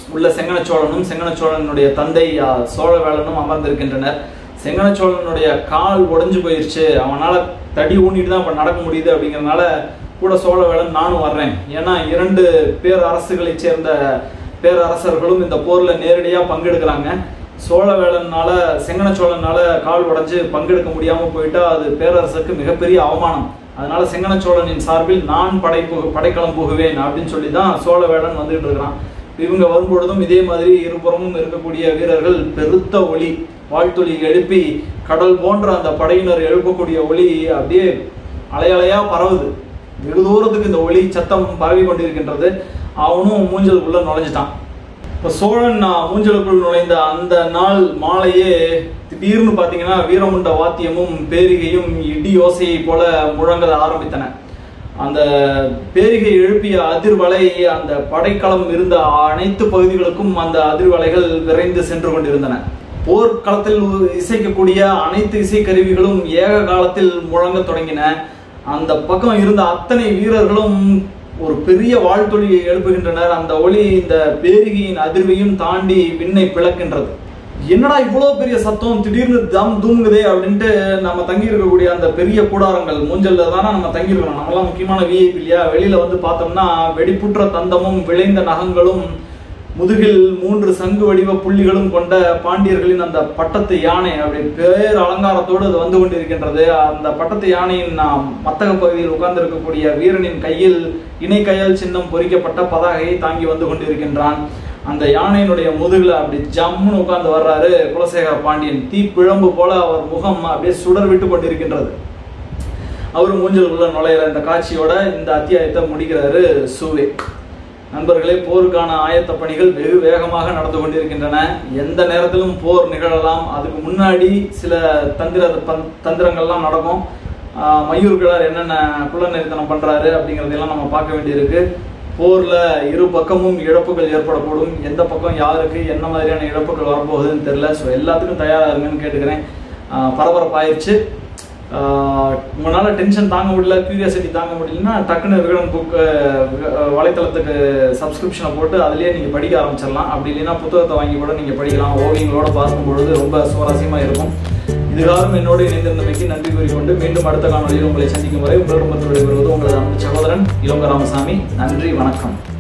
உள்ள செங்கன சோழனும் செங்கன சோழனுடைய தந்தை ஆ, சோழவேளனும் அமர்ந்திருக்கின்றனர் செங்கன சோழனுடைய கால் உடைஞ்சு போயிருச்சு அவனால தடி ஊனிட்டு தான் இப்ப நடக்க முடியுது அப்படிங்கறதுனால கூட சோழவேளன் நானும் வர்றேன் ஏன்னா இரண்டு பேரரசுகளை சேர்ந்த பேரரசர்களும் இந்த போர்ல நேரடியா பங்கெடுக்கிறாங்க சோழவேளனால செங்கன சோழனால கால் உடைஞ்சு பங்கெடுக்க முடியாம போயிட்டா அது பேரரசுக்கு மிகப்பெரிய அவமானம் அதனால செங்கன சோழனின் சார்பில் நான் படை புகு- படைக்களம் புகுவேன் அப்படின்னு சொல்லி தான் சோழவேளன் வந்துகிட்டு இருக்கிறான் இவங்க வரும்பொழுதும் இதே மாதிரி இருபுறமும் இருக்கக்கூடிய வீரர்கள் பெருத்த ஒளி வாழ்த்தொலி எழுப்பி கடல் போன்ற அந்த படையினர் எழுப்பக்கூடிய ஒளி அப்படியே அலையலையா பரவுது வெகு தூரத்துக்கு இந்த ஒளி சத்தம் பரவி கொண்டிருக்கின்றது அவனும் மூஞ்சலுக்குள்ள நுழைஞ்சிட்டான் இப்போ சோழன் ஆ, மூஞ்சலுக்குள் நுழைந்த அந்த நாள் மாலையே திடீர்னு பார்த்தீங்கன்னா வீரமுண்ட வாத்தியமும் பேரிகையும் இடி யோசையை போல முழங்க ஆரம்பித்தன அந்த பேரிகை எழுப்பிய அதிர்வலை அந்த படைக்களம் இருந்த அனைத்து பகுதிகளுக்கும் அந்த அதிர்வலைகள் விரைந்து சென்று கொண்டிருந்தன போர்க்களத்தில் இசைக்கக்கூடிய அனைத்து இசைக்கருவிகளும் ஏக காலத்தில் முழங்கத் தொடங்கின அந்த பக்கம் இருந்த அத்தனை வீரர்களும் ஒரு பெரிய வாழ்த்தொலியை எழுப்புகின்றனர் அந்த ஒளி இந்த பேரிகையின் அதிர்வையும் தாண்டி விண்ணை பிளக்கின்றது என்னடா இவ்வளவு பெரிய சத்தம் திடீர்னு தம் தூங்குதே அப்படின்ட்டு நம்ம தங்கி இருக்கக்கூடிய அந்த பெரிய கூடாரங்கள் மூஞ்சல்ல தானே நம்ம தங்கி இருக்கணும் நம்மலாம் முக்கியமான விஐபி இல்லையா வெளியில வந்து பார்த்தோம்னா வெடிப்புற்ற தந்தமும் விளைந்த நகங்களும் முதுகில் மூன்று சங்கு வடிவ புள்ளிகளும் கொண்ட பாண்டியர்களின் அந்த பட்டத்து யானை அப்படி பேர் அலங்காரத்தோடு அது வந்து கொண்டிருக்கின்றது அந்த பட்டத்து யானையின் நாம் மத்தக பகுதியில் உட்கார்ந்து இருக்கக்கூடிய வீரனின் கையில் இணை கையால் சின்னம் பொறிக்கப்பட்ட பதாகையை தாங்கி வந்து கொண்டிருக்கின்றான் அந்த யானையினுடைய முதுகுல அப்படி ஜம்முன்னு உட்கார்ந்து வர்றாரு குலசேகர பாண்டியன் தீ பிழம்பு போல அவர் முகம் அப்படியே சுடர் விட்டு கொண்டிருக்கின்றது அவர் மூஞ்சலுக்குள்ள நுழையிற இந்த காட்சியோட இந்த அத்தியாயத்தை முடிக்கிறாரு சூவே நண்பர்களே போருக்கான ஆயத்த பணிகள் வெகு வேகமாக நடந்து கொண்டிருக்கின்றன எந்த நேரத்திலும் போர் நிகழலாம் அதுக்கு முன்னாடி சில தந்திர பந்- தந்திரங்கள்லாம் நடக்கும் ஆஹ் மயூர் கிழார் என்னென்ன குலநிறுத்தனம் பண்றாரு அப்படிங்கறதெல்லாம் நம்ம பார்க்க வேண்டியிருக்கு போர்ல இரு பக்கமும் இழப்புகள் ஏற்படக்கூடும் எந்த பக்கம் யாருக்கு என்ன மாதிரியான இழப்புகள் வரப்போகுதுன்னு தெரியல ஸோ எல்லாத்துக்கும் தயாரா இருங்கன்னு கேட்டுக்கிறேன் ஆஹ் பரபரப்பாயிருச்சு ஆஹ் உங்களால டென்ஷன் தாங்க முடியல கியூரியாசிட்டி தாங்க முடியலன்னா டக்குன்னு விகடன் புக் வலைத்தளத்துக்கு சப்ஸ்கிரிப்ஷனை போட்டு அதுலயே நீங்க படிக்க ஆரம்பிச்சிடலாம் அப்படி இல்லைன்னா புத்தகத்தை வாங்கி கூட நீங்க படிக்கலாம் ஓவியங்களோட பார்க்கும் பொழுது ரொம்ப சுவாரஸ்யமா இருக்கும் இதுகாலம் என்னோடு இணைந்திருந்தமைக்கு நன்றி கூறிக்கொண்டு மீண்டும் அடுத்த காணொலியில் உங்களை சந்திக்கும் வரை உங்களிடம் வருவது உங்களது அன்பு சகோதரன் இளங்க ராமசாமி நன்றி வணக்கம்